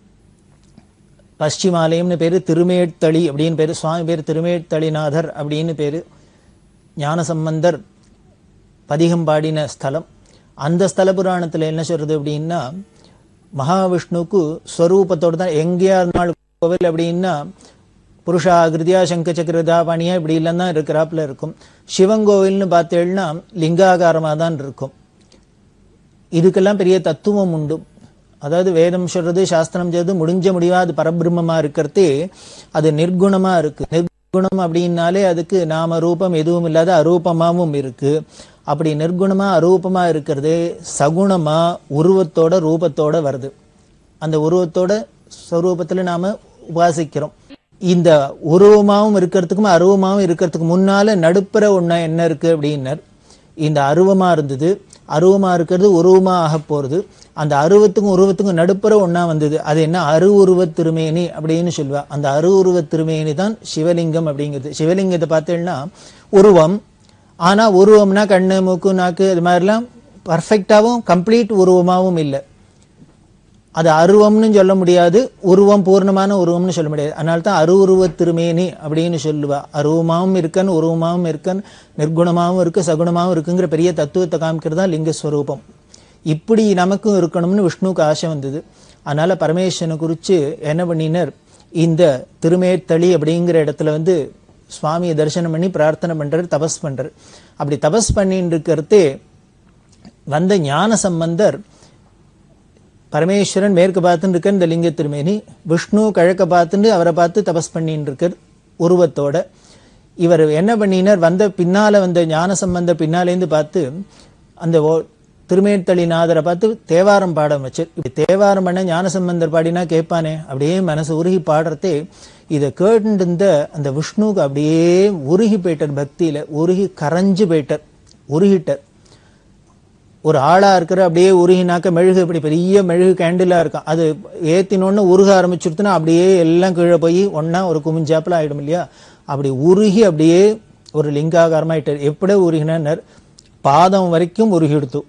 பশ্চিமாலயம்னு பேரு திருமேட்தளி அப்படின்னு பேரு சுவாமி பேர் திருமேட்தளிநாதர் அப்படின்னு பேரு ஞானசம்பந்தர் பதிகம் பாடின ஸ்தலம் அந்த ஸ்தல புராணத்துல என்ன சொல்றது அப்படின்னா மகாவிஷ்ணுவுக்கு ஸ்வரூபத்தோட தான் எங்கேயா இருந்தாலும் கோவில் அப்படின்னா புருஷா கிருதியா சங்க சக்கரதா பாணியா இப்படி எல்லாம் தான் இருக்கிறாப்புல இருக்கும் சிவன் கோவில்னு பார்த்தேன்னா லிங்காகாரமா தான் இருக்கும் இதுக்கெல்லாம் பெரிய தத்துவம் உண்டு அதாவது வேதம் சொல்றது சாஸ்திரம் சொல்றது முடிஞ்ச முடிவா அது பரபிரம்மமா இருக்கிறதே அது நிர்குணமா இருக்கு நிர்குணம் அப்படின்னாலே அதுக்கு நாம ரூபம் எதுவும் இல்லாத அரூபமாவும் இருக்கு அப்படி நிர்குணமா அரூபமா இருக்கிறது சகுணமா உருவத்தோட ரூபத்தோட வருது அந்த உருவத்தோட ஸ்வரூபத்துல நாம உபாசிக்கிறோம் இந்த உருவமாவும் இருக்கிறதுக்கும் அருவமாவும் இருக்கிறதுக்கு முன்னால நடுப்புற ஒண்ணு என்ன இருக்கு அப்படின்னர் இந்த அருவமா இருந்தது அருவமா இருக்கிறது உருவமா ஆக போறது அந்த அருவத்துக்கும் உருவத்துக்கும் நடுப்புற ஒண்ணா வந்தது அது என்ன அரு உருவ திருமேனி அப்படின்னு சொல்லுவா அந்த அரு உருவ திருமேனி தான் சிவலிங்கம் அப்படிங்கிறது சிவலிங்கத்தை பார்த்தீங்கன்னா உருவம் ஆனா உருவம்னா கண்ணு மூக்கு நாக்கு இது மாதிரிலாம் பர்ஃபெக்டாவும் கம்ப்ளீட் உருவமாவும் இல்லை அது அருவம்னு சொல்ல முடியாது உருவம் பூர்ணமான உருவம்னு சொல்ல முடியாது அதனால தான் அரு உருவ திருமேனி அப்படின்னு சொல்லுவா அருவமாவும் இருக்கன் உருவமாவும் இருக்கன் நிர்குணமாவும் இருக்கு சகுணமாவும் இருக்குங்கிற பெரிய தத்துவத்தை காமிக்கிறது தான் லிங்கஸ்வரூபம் இப்படி நமக்கும் இருக்கணும்னு விஷ்ணுவுக்கு ஆசை வந்தது அதனால பரமேஸ்வரனை குறித்து என்ன பண்ணினர் இந்த திருமேத்தளி அப்படிங்கிற இடத்துல வந்து சுவாமியை தரிசனம் பண்ணி பிரார்த்தனை பண்றாரு தபஸ் பண்றாரு அப்படி தபஸ் பண்ணிட்டு இருக்கிறதே வந்த ஞான சம்பந்தர் பரமேஸ்வரன் மேற்கு பார்த்துட்டு இருக்க இந்த லிங்க திருமேனி விஷ்ணு கிழக்க பார்த்துட்டு அவரை பார்த்து தபஸ் பண்ணிட்டு இருக்கார் உருவத்தோட இவர் என்ன பண்ணினார் வந்த பின்னால வந்த ஞான சம்பந்தர் பின்னாலேருந்து பார்த்து அந்த ஓ- திருமேத்தளிநாதரை பார்த்து தேவாரம் பாட வச்சு இப்படி தேவாரம் பண்ண ஞானசம்பந்தர் பாடினா கேட்பானே அப்படியே மனசு உருகி பாடுறதே இதை கேட்டுருந்த அந்த விஷ்ணுவுக்கு அப்படியே உருகி போயிட்டார் பக்தியில உருகி கரைஞ்சு போயிட்டார் உருகிட்டார் ஒரு ஆளா இருக்கிற அப்படியே உருகினாக்க மெழுகு இப்படி பெரிய மெழுகு கேண்டிலா இருக்கும் அது ஏத்தினோன்னு உருக ஆரம்பிச்சுடுத்துனா அப்படியே எல்லாம் கீழே போய் ஒண்ணா ஒரு குமிஞ்சாப்பில் ஆயிடும் இல்லையா அப்படி உருகி அப்படியே ஒரு லிங்காகாரமாயிட்டார் எப்படி உருகினார் பாதம் வரைக்கும் உருகி எடுத்து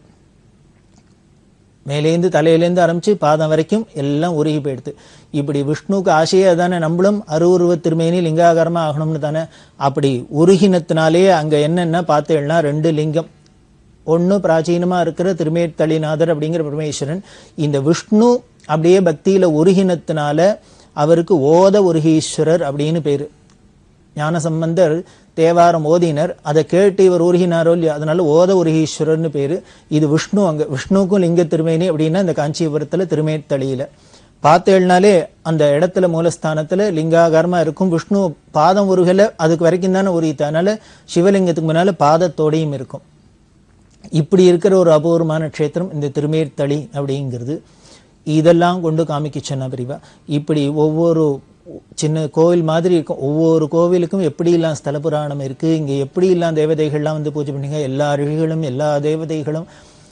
மேலேந்து தலையிலேருந்து ஆரம்பிச்சு பாதம் வரைக்கும் எல்லாம் உருகி போயிடுது இப்படி விஷ்ணுவுக்கு ஆசையே அதானே நம்மளும் அருவுருவ திருமேனி லிங்காகாரமா ஆகணும்னு தானே அப்படி உருகினத்தினாலே அங்க என்னென்ன பார்த்தேன்னா ரெண்டு லிங்கம் ஒண்ணு பிராச்சீனமா இருக்கிற திருமேத்தளிநாதர் அப்படிங்கிற பரமேஸ்வரன் இந்த விஷ்ணு அப்படியே பக்தியில உருகினத்தினால அவருக்கு ஓத உருகீஸ்வரர் அப்படின்னு பேரு ஞானசம்பந்தர் தேவாரம் ஓதினர் அதை கேட்டு இவர் உருகினாரோ இல்லையா அதனால ஓத உருகீஸ்வரர்னு பேரு இது விஷ்ணு அங்க விஷ்ணுவுக்கும் லிங்க திருமேனி அப்படின்னா இந்த காஞ்சிபுரத்துல திருமேத்தளியில பார்த்தேள்னாலே அந்த இடத்துல மூலஸ்தானத்துல லிங்காகாரமா இருக்கும் விஷ்ணு பாதம் உருகல அதுக்கு வரைக்கும் தானே உரித்த அதனால சிவலிங்கத்துக்கு முன்னால பாதத்தோடையும் இருக்கும் இப்படி இருக்கிற ஒரு அபூர்வமான க்ஷேத்திரம் இந்த திருமேர்த்தளி அப்படிங்கிறது இதெல்லாம் கொண்டு காமிக்க சொன்ன பிரிவா இப்படி ஒவ்வொரு சின்ன கோவில் மாதிரி இருக்கும் ஒவ்வொரு கோவிலுக்கும் எப்படியெல்லாம் ஸ்தல புராணம் இருக்கு இங்க எப்படியெல்லாம் தேவதைகள்லாம் வந்து பூஜை பண்ணீங்க எல்லா அருவிகளும் எல்லா தேவதைகளும்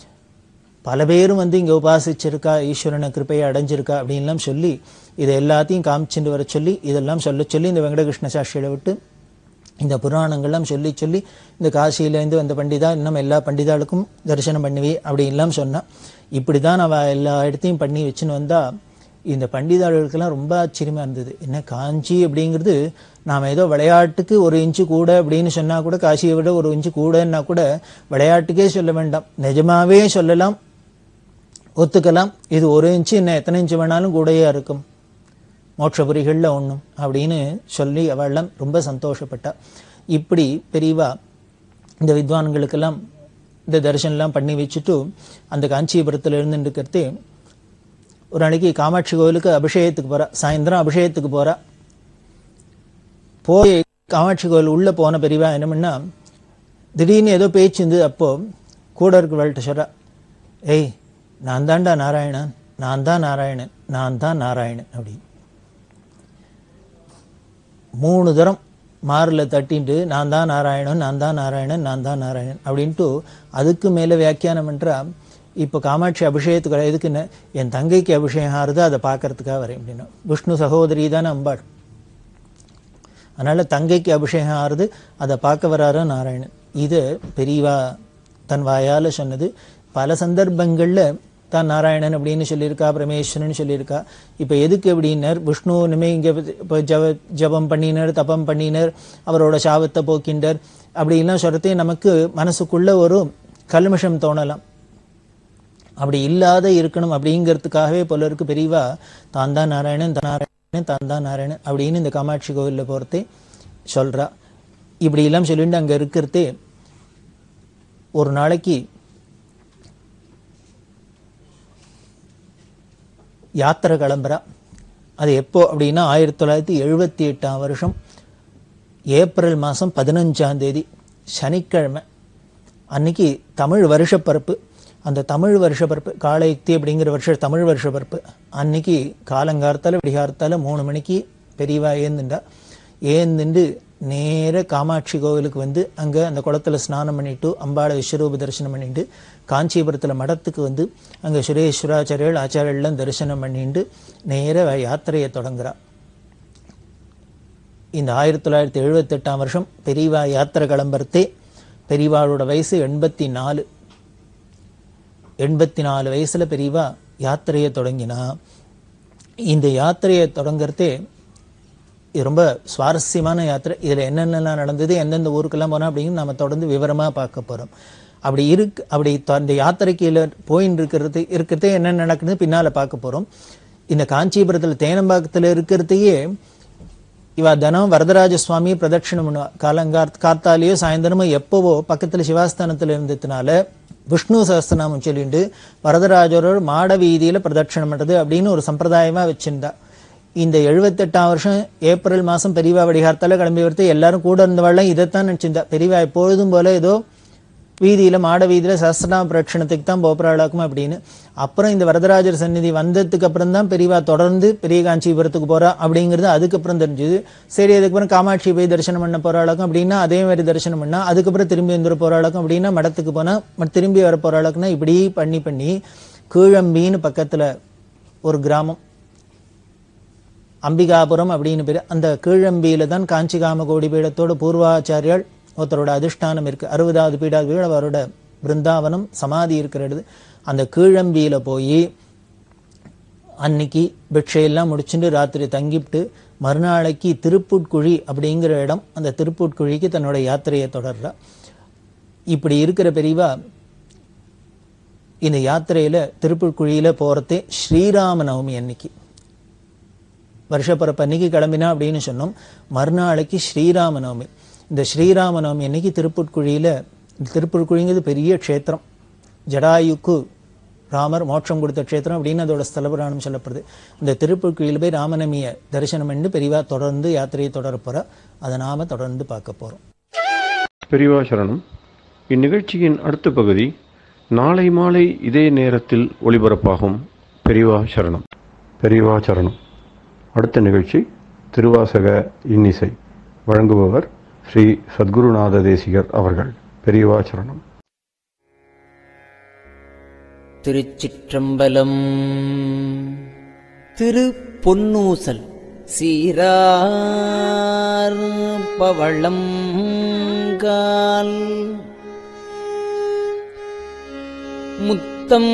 பல பேரும் வந்து இங்க உபாசிச்சிருக்கா ஈஸ்வரனை கிருப்பையை அடைஞ்சிருக்கா அப்படின்லாம் சொல்லி இதை எல்லாத்தையும் காமிச்சுட்டு வர சொல்லி இதெல்லாம் சொல்ல சொல்லி இந்த வெங்கடகிருஷ்ண சாஸ்திரியை விட்டு இந்த புராணங்கள்லாம் சொல்லி சொல்லி இந்த காசியிலேருந்து வந்த பண்டிதா இன்னும் எல்லா பண்டிதாளுக்கும் தரிசனம் பண்ணுவி அப்படின்லாம் சொன்னா இப்படி தான் அவ எல்லா இடத்தையும் பண்ணி வச்சுன்னு வந்தா இந்த பண்டிதாளுக்கெல்லாம் ரொம்ப ஆச்சரியமா இருந்தது என்ன காஞ்சி அப்படிங்கிறது நாம ஏதோ விளையாட்டுக்கு ஒரு இன்ச்சு கூட அப்படின்னு சொன்னா கூட காசியை விட ஒரு இன்ச்சு கூடன்னா கூட விளையாட்டுக்கே சொல்ல வேண்டாம் நிஜமாவே சொல்லலாம் ஒத்துக்கலாம் இது ஒரு இன்ச்சு என்ன எத்தனை இன்ச்சு வேணாலும் கூடயா இருக்கும் மோட்சபுரிகளில் ஒண்ணும் அப்படின்னு சொல்லி அவள்லாம் ரொம்ப சந்தோஷப்பட்டா இப்படி பெரியவா இந்த வித்வான்களுக்கெல்லாம் இந்த தரிசனம்லாம் பண்ணி வச்சுட்டு அந்த காஞ்சிபுரத்தில் இருந்துட்டு இருக்கிறதே ஒரு நாளைக்கு காமாட்சி கோவிலுக்கு அபிஷேகத்துக்கு போறா சாயந்தரம் அபிஷேகத்துக்கு போறா போய் காமாட்சி கோவில் உள்ள போன பெரியவா என்ன பண்ணா திடீர்னு ஏதோ பேச்சு இருந்து அப்போ கூட இருக்கிறவள்கிட்ட சொல்றா ஏய் நான் தான்டா நாராயணன் நான் தான் நாராயணன் நான் தான் நாராயணன் அப்படின்னு மூணு தரம் மாரில் தட்டிட்டு நான் தான் நாராயணன் நான் தான் நாராயணன் நான் தான் நாராயணன் அப்படின்ட்டு அதுக்கு மேலே வியாக்கியானம் பண்றா இப்போ காமாட்சி அபிஷேகத்துக்கு வர எதுக்குன்னு என் தங்கைக்கு அபிஷேகம் ஆறுது அதை பார்க்கறதுக்காக வரேன் அப்படின்னா விஷ்ணு சகோதரி தானே அம்பாள் அதனால தங்கைக்கு அபிஷேகம் ஆறுது அதை பார்க்க வராரு நாராயணன் இது பெரியவா தன் வாயால சொன்னது பல சந்தர்ப்பங்கள்ல தான் நாராயணன் அப்படின்னு சொல்லியிருக்கா பரமேஸ்வரன் சொல்லியிருக்கா இப்ப எதுக்கு அப்படின்னர் விஷ்ணு இனிமே இங்க இப்போ ஜப ஜபம் பண்ணினர் தபம் பண்ணினர் அவரோட சாபத்தை போக்கின்றார் அப்படின்லாம் சொல்றதே நமக்கு மனசுக்குள்ள ஒரு கல்மிஷம் தோணலாம் அப்படி இல்லாத இருக்கணும் அப்படிங்கிறதுக்காகவே பலருக்கு பெரியவா தான் தான் நாராயணன் தான் நாராயணன் தான் தான் நாராயணன் அப்படின்னு இந்த காமாட்சி கோவில்ல போறதே சொல்றா இப்படி எல்லாம் சொல்லிட்டு அங்க இருக்கிறதே ஒரு நாளைக்கு யாத்திரை கிளம்புறா அது எப்போ அப்படின்னா ஆயிரத்தி தொள்ளாயிரத்தி எழுபத்தி எட்டாம் வருஷம் ஏப்ரல் மாதம் பதினஞ்சாம் தேதி சனிக்கிழமை அன்னைக்கு தமிழ் வருஷப்பரப்பு அந்த தமிழ் வருஷப்பரப்பு காலயுக்தி அப்படிங்கிற வருஷ தமிழ் வருஷப்பரப்பு அன்னைக்கு காலங்கார்த்தால விடிகார்த்தால மூணு மணிக்கு பெரியவா ஏந்துண்டா ஏந்துண்டு நேர காமாட்சி கோவிலுக்கு வந்து அங்க அந்த குளத்துல ஸ்நானம் பண்ணிட்டு அம்பாளை விஸ்வரூப தரிசனம் பண்ணிட்டு காஞ்சிபுரத்துல மடத்துக்கு வந்து அங்க சுரேஸ்வராச்சாரியர்கள் ஆச்சாரியெல்லாம் தரிசனம் பண்ணிட்டு நேர யாத்திரையை தொடங்குறா இந்த ஆயிரத்தி தொள்ளாயிரத்தி எழுபத்தி எட்டாம் வருஷம் பெரியவா யாத்திரை கிளம்புறதே பெரியவாளோட வயசு எண்பத்தி நாலு எண்பத்தி நாலு வயசுல பெரியவா யாத்திரையை தொடங்கினா இந்த யாத்திரையை தொடங்குறதே இது ரொம்ப சுவாரஸ்யமான யாத்திரை இதுல என்னென்னலாம் நடந்தது எந்தெந்த ஊருக்கெல்லாம் போனோம் அப்படின்னு நம்ம தொடர்ந்து விவரமா பார்க்க போறோம் அப்படி இருக்கு அப்படி த- அந்த யாத்திரைக்கு போயின்னு இருக்கிறது இருக்கிறதே என்ன நடக்குது பின்னால பார்க்க போறோம் இந்த காஞ்சிபுரத்துல தேனம்பாக்கத்துல இருக்கிறதையே இவ தினம் வரதராஜ சுவாமி பிரதட்சிணம் பண்ணுவா காலங்கார் கார்த்தாலேயோ சாயந்தரமோ எப்பவோ பக்கத்துல சிவாஸ்தானத்துல இருந்ததுனால விஷ்ணு சஹஸ்ரநாமம் சொல்லிட்டு வரதராஜரோட மாட வீதியில பிரதட்சிணம் பண்றது அப்படின்னு ஒரு சம்பிரதாயமா வச்சிருந்தா இந்த எழுபத்தெட்டாம் வருஷம் ஏப்ரல் மாசம் பெரியவா வடிகார்த்தால கிளம்பி வரது எல்லாரும் கூட இருந்தவாள்லாம் இதைத்தான் நினைச்சிருந்தா பெரியவா எப்பொழுதும் போல ஏதோ வீதியில மாட வீதியில சஸ்திரநாம பிரட்சணத்துக்கு தான் போப்பராளாக்கும் அப்படின்னு அப்புறம் இந்த வரதராஜர் சந்நிதி வந்ததுக்கு அப்புறம் தான் பெரியவா தொடர்ந்து பெரிய காஞ்சிபுரத்துக்கு போறா அப்படிங்கிறது அதுக்கப்புறம் தெரிஞ்சது சரி அதுக்கப்புறம் காமாட்சி போய் தரிசனம் பண்ண போறாளாக்கும் அப்படின்னா அதே மாதிரி தரிசனம் பண்ணா அதுக்கப்புறம் திரும்பி வந்துட போறாளாக்கும் அப்படின்னா மடத்துக்கு போனா ம- திரும்பி வர போறாளாக்குன்னா இப்படி பண்ணி பண்ணி கீழம்பின்னு பக்கத்துல ஒரு கிராமம் அம்பிகாபுரம் அப்படின்னு பேரு அந்த கீழம்பியில தான் காஞ்சி காமகோடி பீடத்தோட பூர்வாச்சாரியால் ஒருத்தரோட அதிஷ்டானம் இருக்கு அறுபதாவது பீடாதிபதி அவரோட பிருந்தாவனம் சமாதி இருக்கிற இடது அந்த கீழம்பியில போய் அன்னைக்கு பிக்ஷையெல்லாம் முடிச்சுட்டு ராத்திரி தங்கிவிட்டு மறுநாளைக்கு திருப்புட்குழி அப்படிங்கிற இடம் அந்த திருப்புட்குழிக்கு தன்னோட யாத்திரையை தொடர்றா இப்படி இருக்கிற பெரியவா இந்த யாத்திரையில திருப்புட்குழியில போறதே ஸ்ரீராம நவமி அன்னைக்கு வருஷப்பிறப்பு அன்னைக்கு கிளம்பினா அப்படின்னு சொன்னோம் மறுநாளைக்கு ஸ்ரீராம நவமி இந்த ஸ்ரீராம நவமி அன்னைக்கு திருப்புட்குழியில திருப்புட்குழிங்கிறது பெரிய க்ஷேத்திரம் ஜடாயுக்கு ராமர் மோட்சம் கொடுத்த க்ஷேத்திரம் அப்படின்னு அதோட ஸ்தல புராணம் சொல்லப்படுது இந்த திருப்புட்குழியில் போய் ராமநவமியை தரிசனம் பண்ணி பெரியவா தொடர்ந்து யாத்திரையை தொடர போறா அதை நாம தொடர்ந்து பார்க்க போறோம் பெரியவா சரணம் இந்நிகழ்ச்சியின் அடுத்த பகுதி நாளை மாலை இதே நேரத்தில் ஒளிபரப்பாகும் பெரியவா சரணம் பெரியவா சரணம் அடுத்த நிகழ்ச்சி திருவாசக இன்னிசை வழங்குபவர் ஸ்ரீ சத்குருநாத தேசிகர் அவர்கள் பெரியவா சரணம் திருச்சிற்றம்பலம் திரு பொன்னூசல் சீரார் பவளம் கால் முத்தம்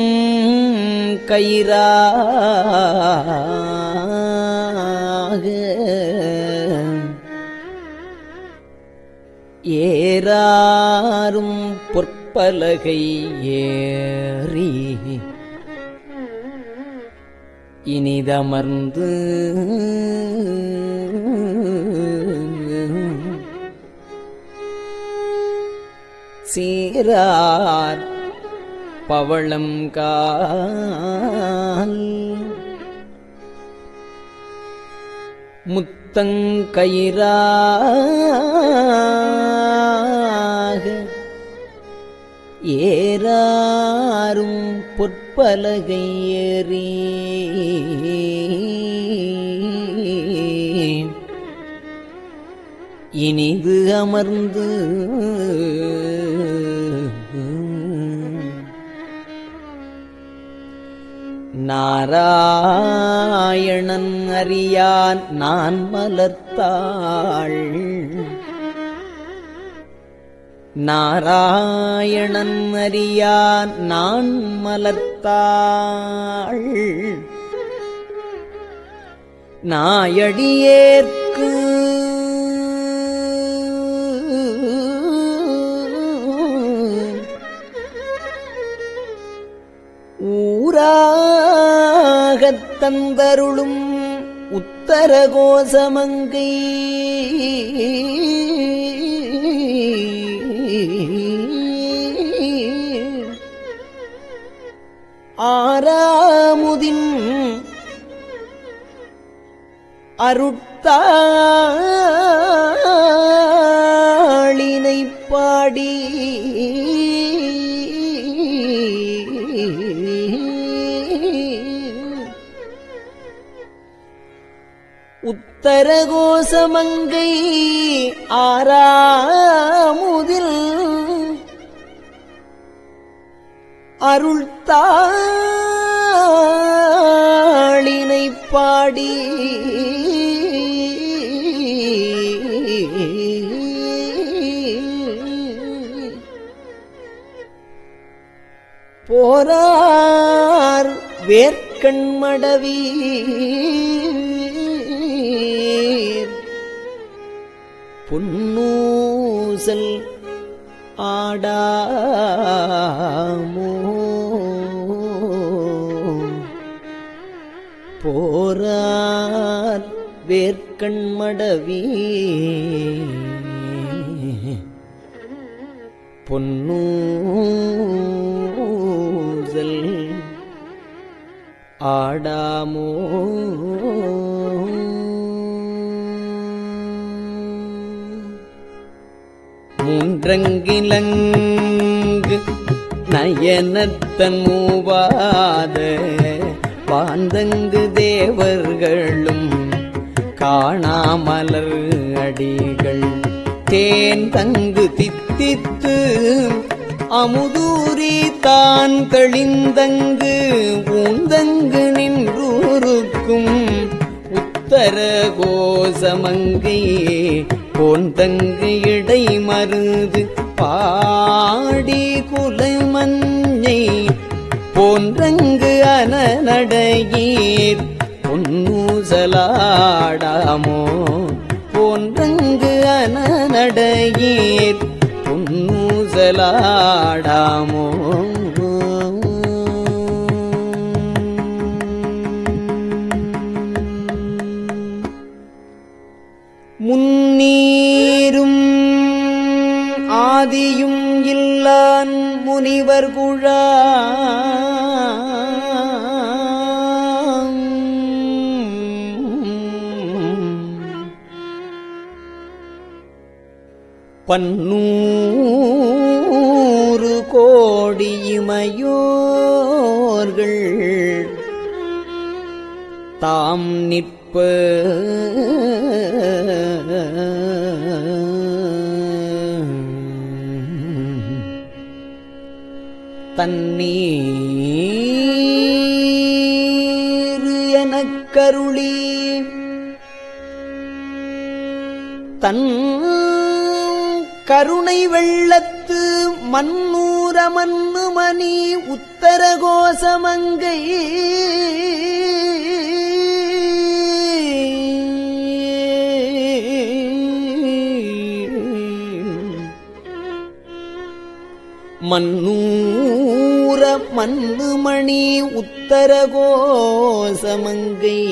கயிறாக ஏறாரும் பொற்பலகை ஏறி இனிதமர்ந்து சீரார் பவளம் கால் முத்தங்கயிறாக ஏறாரும் பொற்பலகை ஏறி இனிது அமர்ந்து நாராயணன் அறியான் நான் மலர்த்தாள் நாராயணன் அறியான் நான் மலர்த்தாள் நாயடியேற்கு ஊராகத் தந்தருளும் உத்தர கோசமங்கை ஆறாமுதின் அருட்தாளினை பாடி உத்தரகோசமங்கை ஆறாமுதில் அருள்தாளினை பாடி போரார் வேர்க்கண்மடவி புன்னூசல் ஆடாமோ போரார் வேர்க்கண்மடவி பொன்னூசல் ஆடாமோ மூன்றங்கிலங் பாந்தங்கு நயனத்தன் மூவாத பாந்தங்கு தேவர்களும் காணாமலர் அடிகள் தேன் தங்கு தித்தித்து அமுதூரி தான் தெளிந்தங்கு ஊந்தங்கு நின்றூருக்கும் உத்தர கோசமங்கை போந்தங்கு இடை மருது பாடி குலமஞ்சை போன்றங்கு அனநடையீர் பொன்னூசலாடாமோ போன்றங்கு அனநடையீர் பொன்னூசலாடாமோ முன்னீரும் ஆதியும் இல்லான் முனிவர் குழாம் பன்னூறு கோடி இமையோர்கள் தாம் நிற்ப தண்ணீர் எனக் கருளி தன் கருணை வெள்ளத்து மன்னூர மன்னுமணி உத்தர கோசமங்கை மன்னூர மன்னுமணி உத்தர கோசமங்கை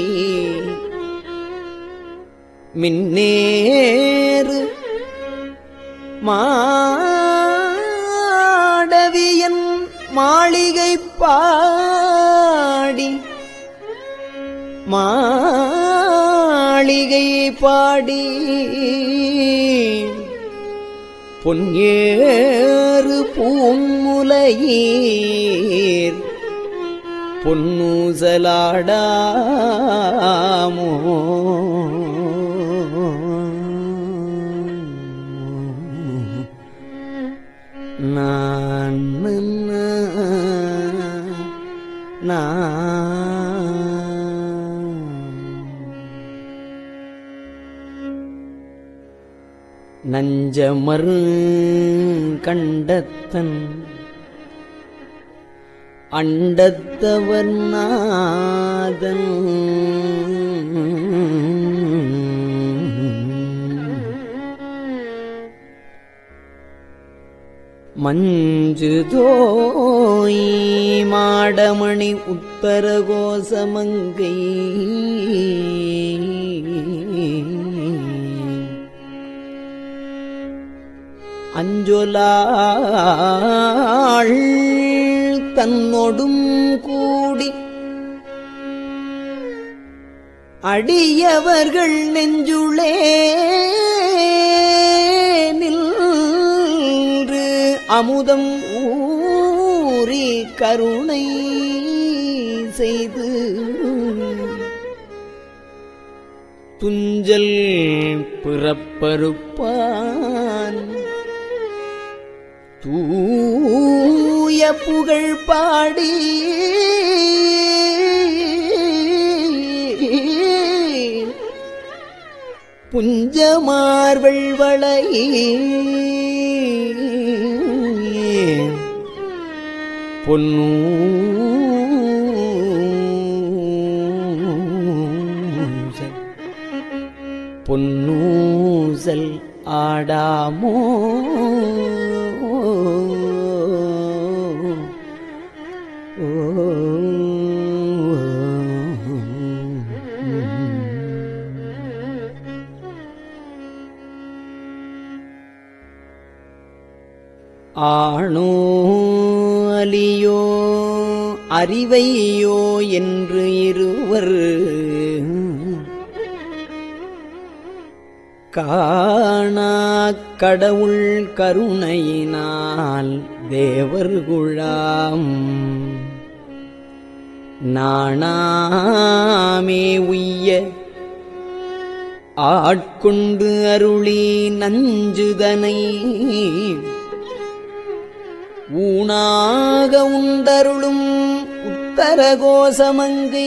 மின்னேறு மாடவியன் மாளிகை பாடி மாளிகை பாடி பொன்னேறு பூமுலையீர் பொன்னூசலாடாமோ நான் நஞ்சமரு கண்டத்தன் அண்டத்தவர் நாதன் மஞ்சு தோய் மாடமணி உத்தர கோசமங்கை அஞ்சொலாள் தன்னொடும் கூடி அடியவர்கள் நெஞ்சுளே நின்று அமுதம் ஊறி கருணை செய்து துஞ்சல் பிறப்பருப்பான் தூய புகழ் பாடி புஞ்சமார்வள் வளை பொன்னூசல் பொன்னூசல் ஆடாமோ ஆணோ அலியோ அறிவையோ என்று இருவர் காணாக் கடவுள் கருணையினால் தேவர்குழாம் நாணாமே உய்ய ஆட்கொண்டு அருளி நஞ்சுதனை ஊனாக உண்டருளும் உத்தரகோசமங்கை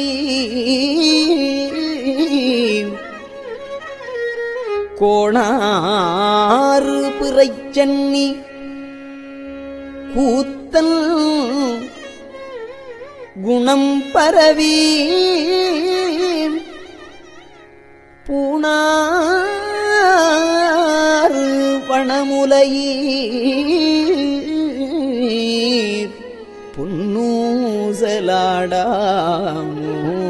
கோணாறு பிறைச்சன்னி கூத்தன் குணம் பரவி பூணாறு வனமுலையீர் புன்னூசலாடாமோ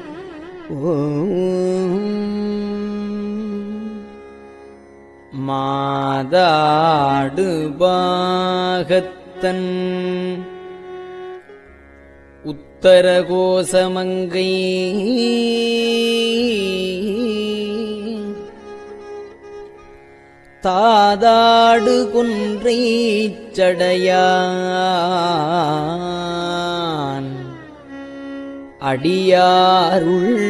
மாதாடு பாகத்தன் உத்தரகோசமங்கை தாதாடு குன்றை சடையான் அடியாருள்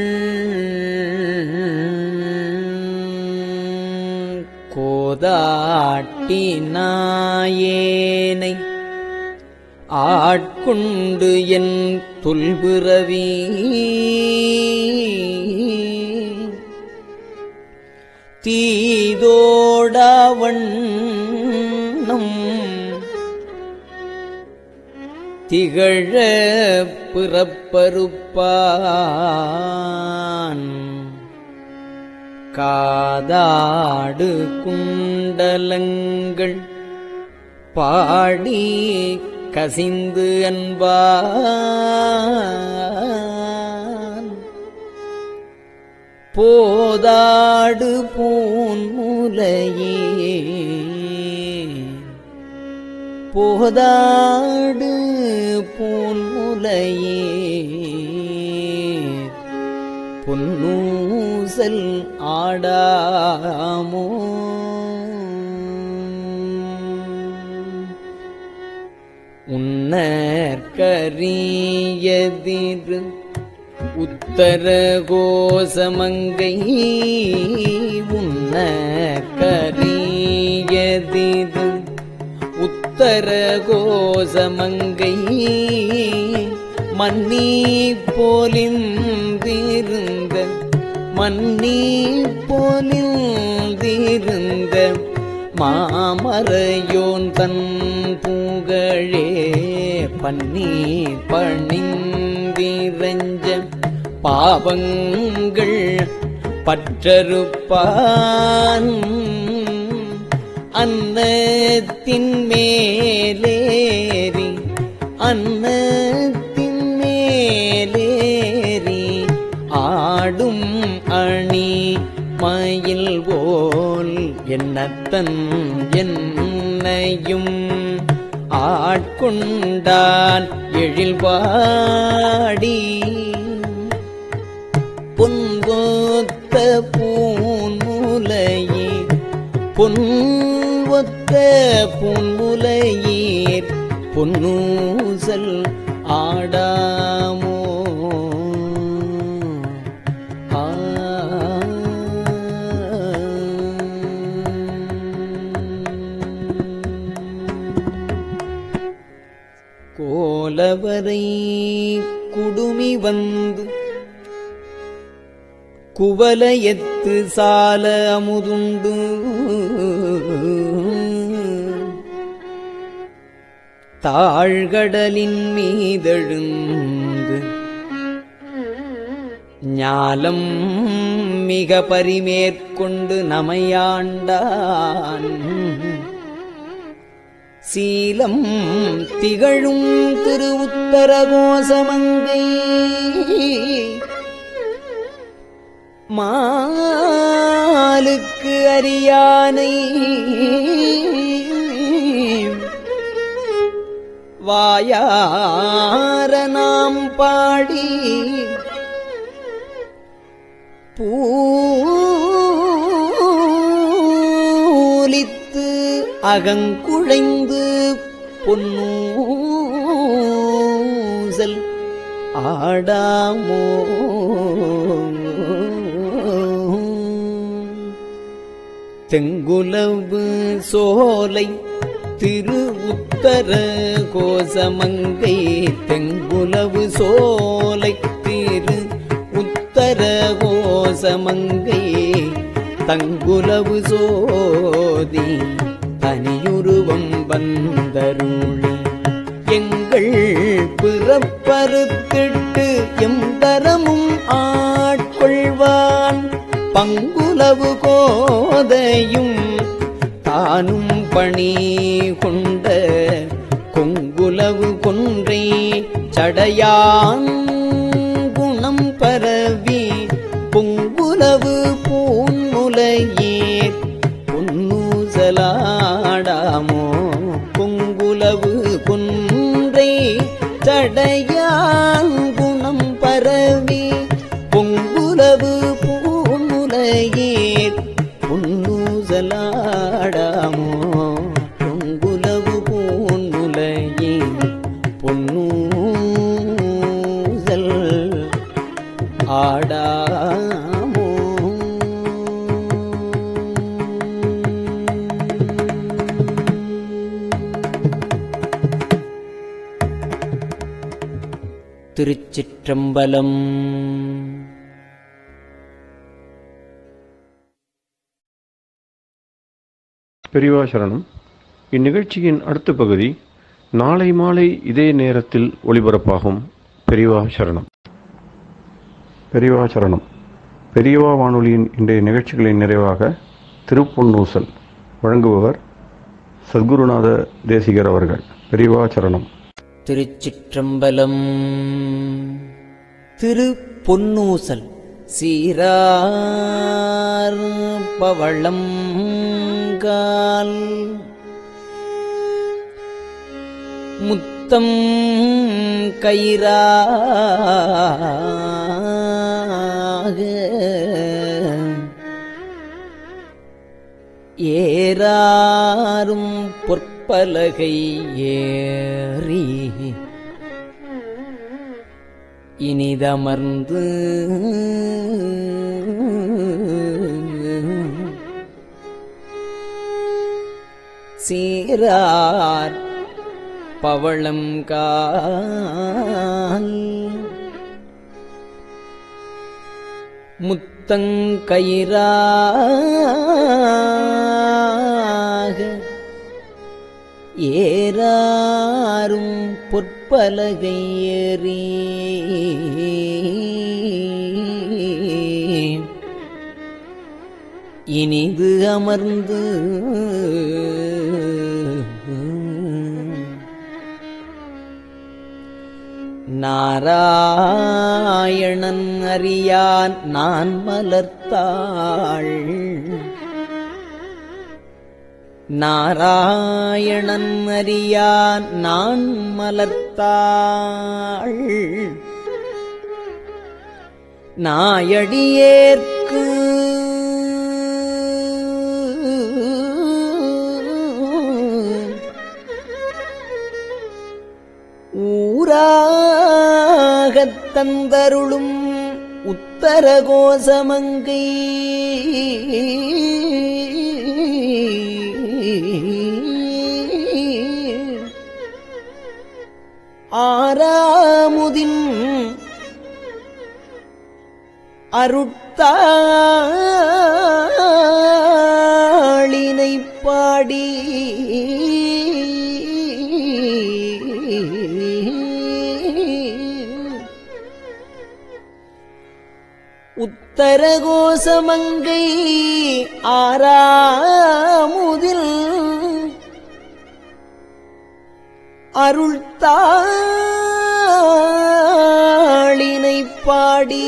கோதாட்டி நாயேனை ஆட்கொண்டு என் தொல்பிறவி தீதோடவண்ணம் திகழ பிறப்பருப்பான் காதாடு குண்டலங்கள் பாடி கசிந்து அன்பான் போதாடு பூன்முலையே போதாடு பூன்முலையே பொன்னூசல் ஆடாமோ உன்னற்கரியதிரு உத்தர கோசமங்கை உன்னற்கரியதிரு உத்தர கோசமங்கை மன்னி போலிந்திருந்த மன்னி போலிந்திருந்த மாமரையோன் தன் புகழே பன்னி பணிந்திரஞ்ச பாவங்கள் பற்றறுப்பான் அன்னத்தின் மேலேறி அன்னத்தின் மேலேறி ஆடும் அணி மயில் போல் என்னத்தன் என்னையும் ஆட்கொண்டான் எழில்வாடி பொன்போத்த பூன்முலையே பொன்வொத்த பூன்முலையீர் பொன்னூசல் ஆடாமோ ஆ கோலவரை குடுமி வந்து குவலயத்து சால அமுதுண்டு தாழ்கடலின் மீதெழுந்து ஞாலம் மிக பரிமேற்கொண்டு நமையாண்டான் சீலம் திகழும் திரு உத்தரகோசமங்கை மாலுக்கு அரியானை வாயார நாம் பாடி அகங்குழைந்து பொன்னூசல் ஆடாமோ தெங்குலவு சோலை திரு உத்தர கோசமங்கை தெங்குலவு சோலை திரு உத்தர கோசமங்கை தங்குலவு சோதி தனியுருவம் வந்தருளி எங்கள் பிறப்பறுத்திட்டு எம் தரமும் ஆட்கொள்வான் பங்குலவு கோதையும் தானும் பணி கொண்ட கொங்குலவு கொன்றை சடையான் குணம் பரவி பொங்குலவு பூன்முலையீர் பொன்னூசலாடாமோ பொங்குலவு குன்றை சடையான் குணம் பரவி பொங்குலவு பூன்முலையீர் பொன்னூசலாடாமோ பொங்குலவு பூன்முலையீர் பொன்னூசல் ஆடாமோ திருச்சிற்றம்பலம் பெரியவா சரணம் இந்நிகழ்ச்சியின் அடுத்த பகுதி நாளை மாலை இதே நேரத்தில் ஒளிபரப்பாகும் பெரியவா சரணம் பெரியவா சரணம் பெரியவா வானொலியின் இன்றைய நிகழ்ச்சிகளின் நிறைவாக திருப்பொன்னூசல் வழங்குபவர் சத்குருநாத தேசிகர் அவர்கள் பெரியவா சரணம் திருச்சிற்றம்பலம் திரு பொன்னூசல் சீரார் பவளம் கால் முத்தம் கயிறாக ஏறாரும் பொற்பலகை ஏறி இனிதமர்ந்து சீரார் பவளம் கால் முத்தங்கயிறாக ஏறாரும் பொற்பலகை ஏறி இனிது அமர்ந்து நாராயணன் அறியான் நான் மலர்த்தாள் நாராயணன் அறியான் நான் மலர்த்தாள் நாயடியேற்கு ஊராகத் தந்தருளும் உத்தர கோசமங்கை ஆறாமுதின் அருட்தாளினை பாடி உத்தரகோசமங்கை ஆறாமுதில் அருள்தாளினை பாடி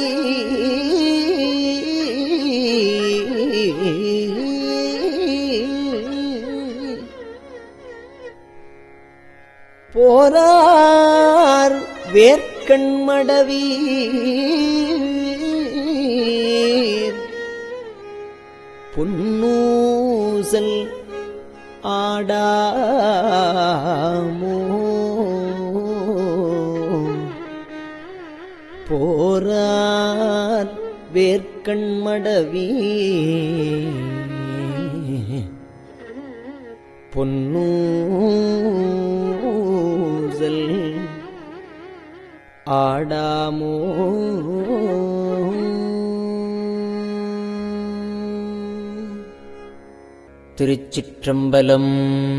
போரார் வேர்க்கண்மடவி பொன்னூசல் ஆடாமோ போரார் வேர்க்கண்மடவி பொன்னூசல் ஆடாமோ திருச்சிற்றம்பலம்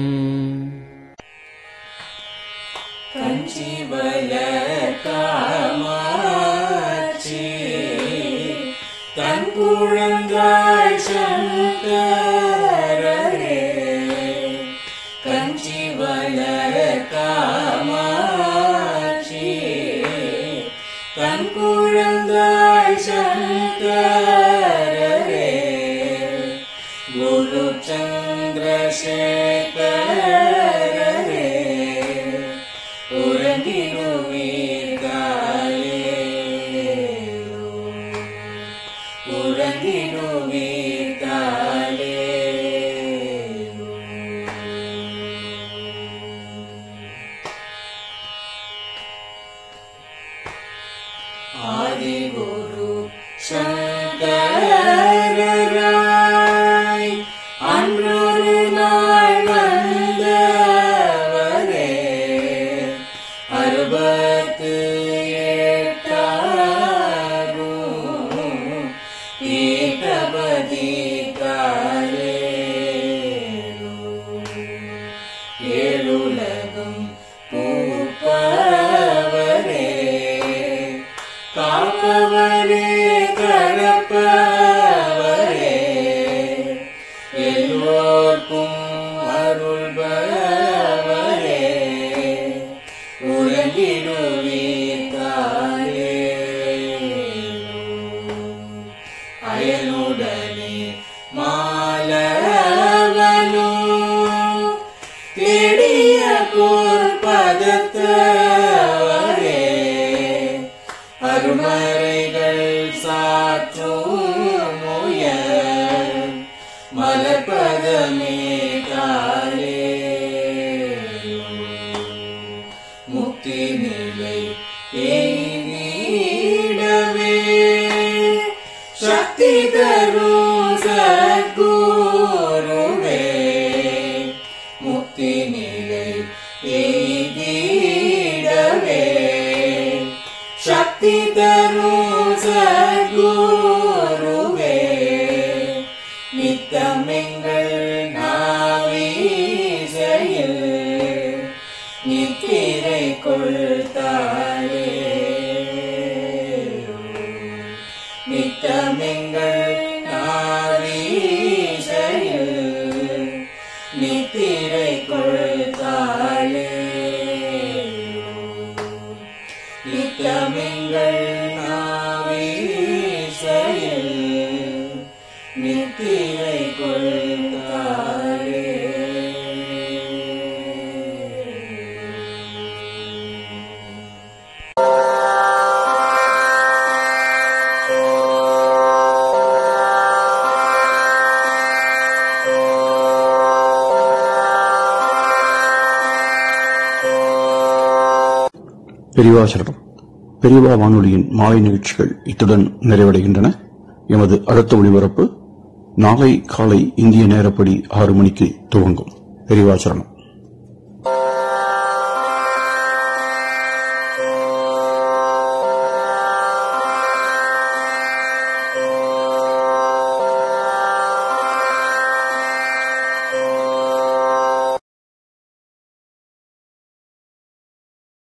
பெரியவாசரணம் பெரியவா வானொலியின் மாலை நிகழ்ச்சிகள் இத்துடன் நிறைவடைகின்றன எமது அடுத்த ஒளிபரப்பு நாளை காலை இந்திய நேரப்படி ஆறு மணிக்கு துவங்கும் பெரியவாசரணம்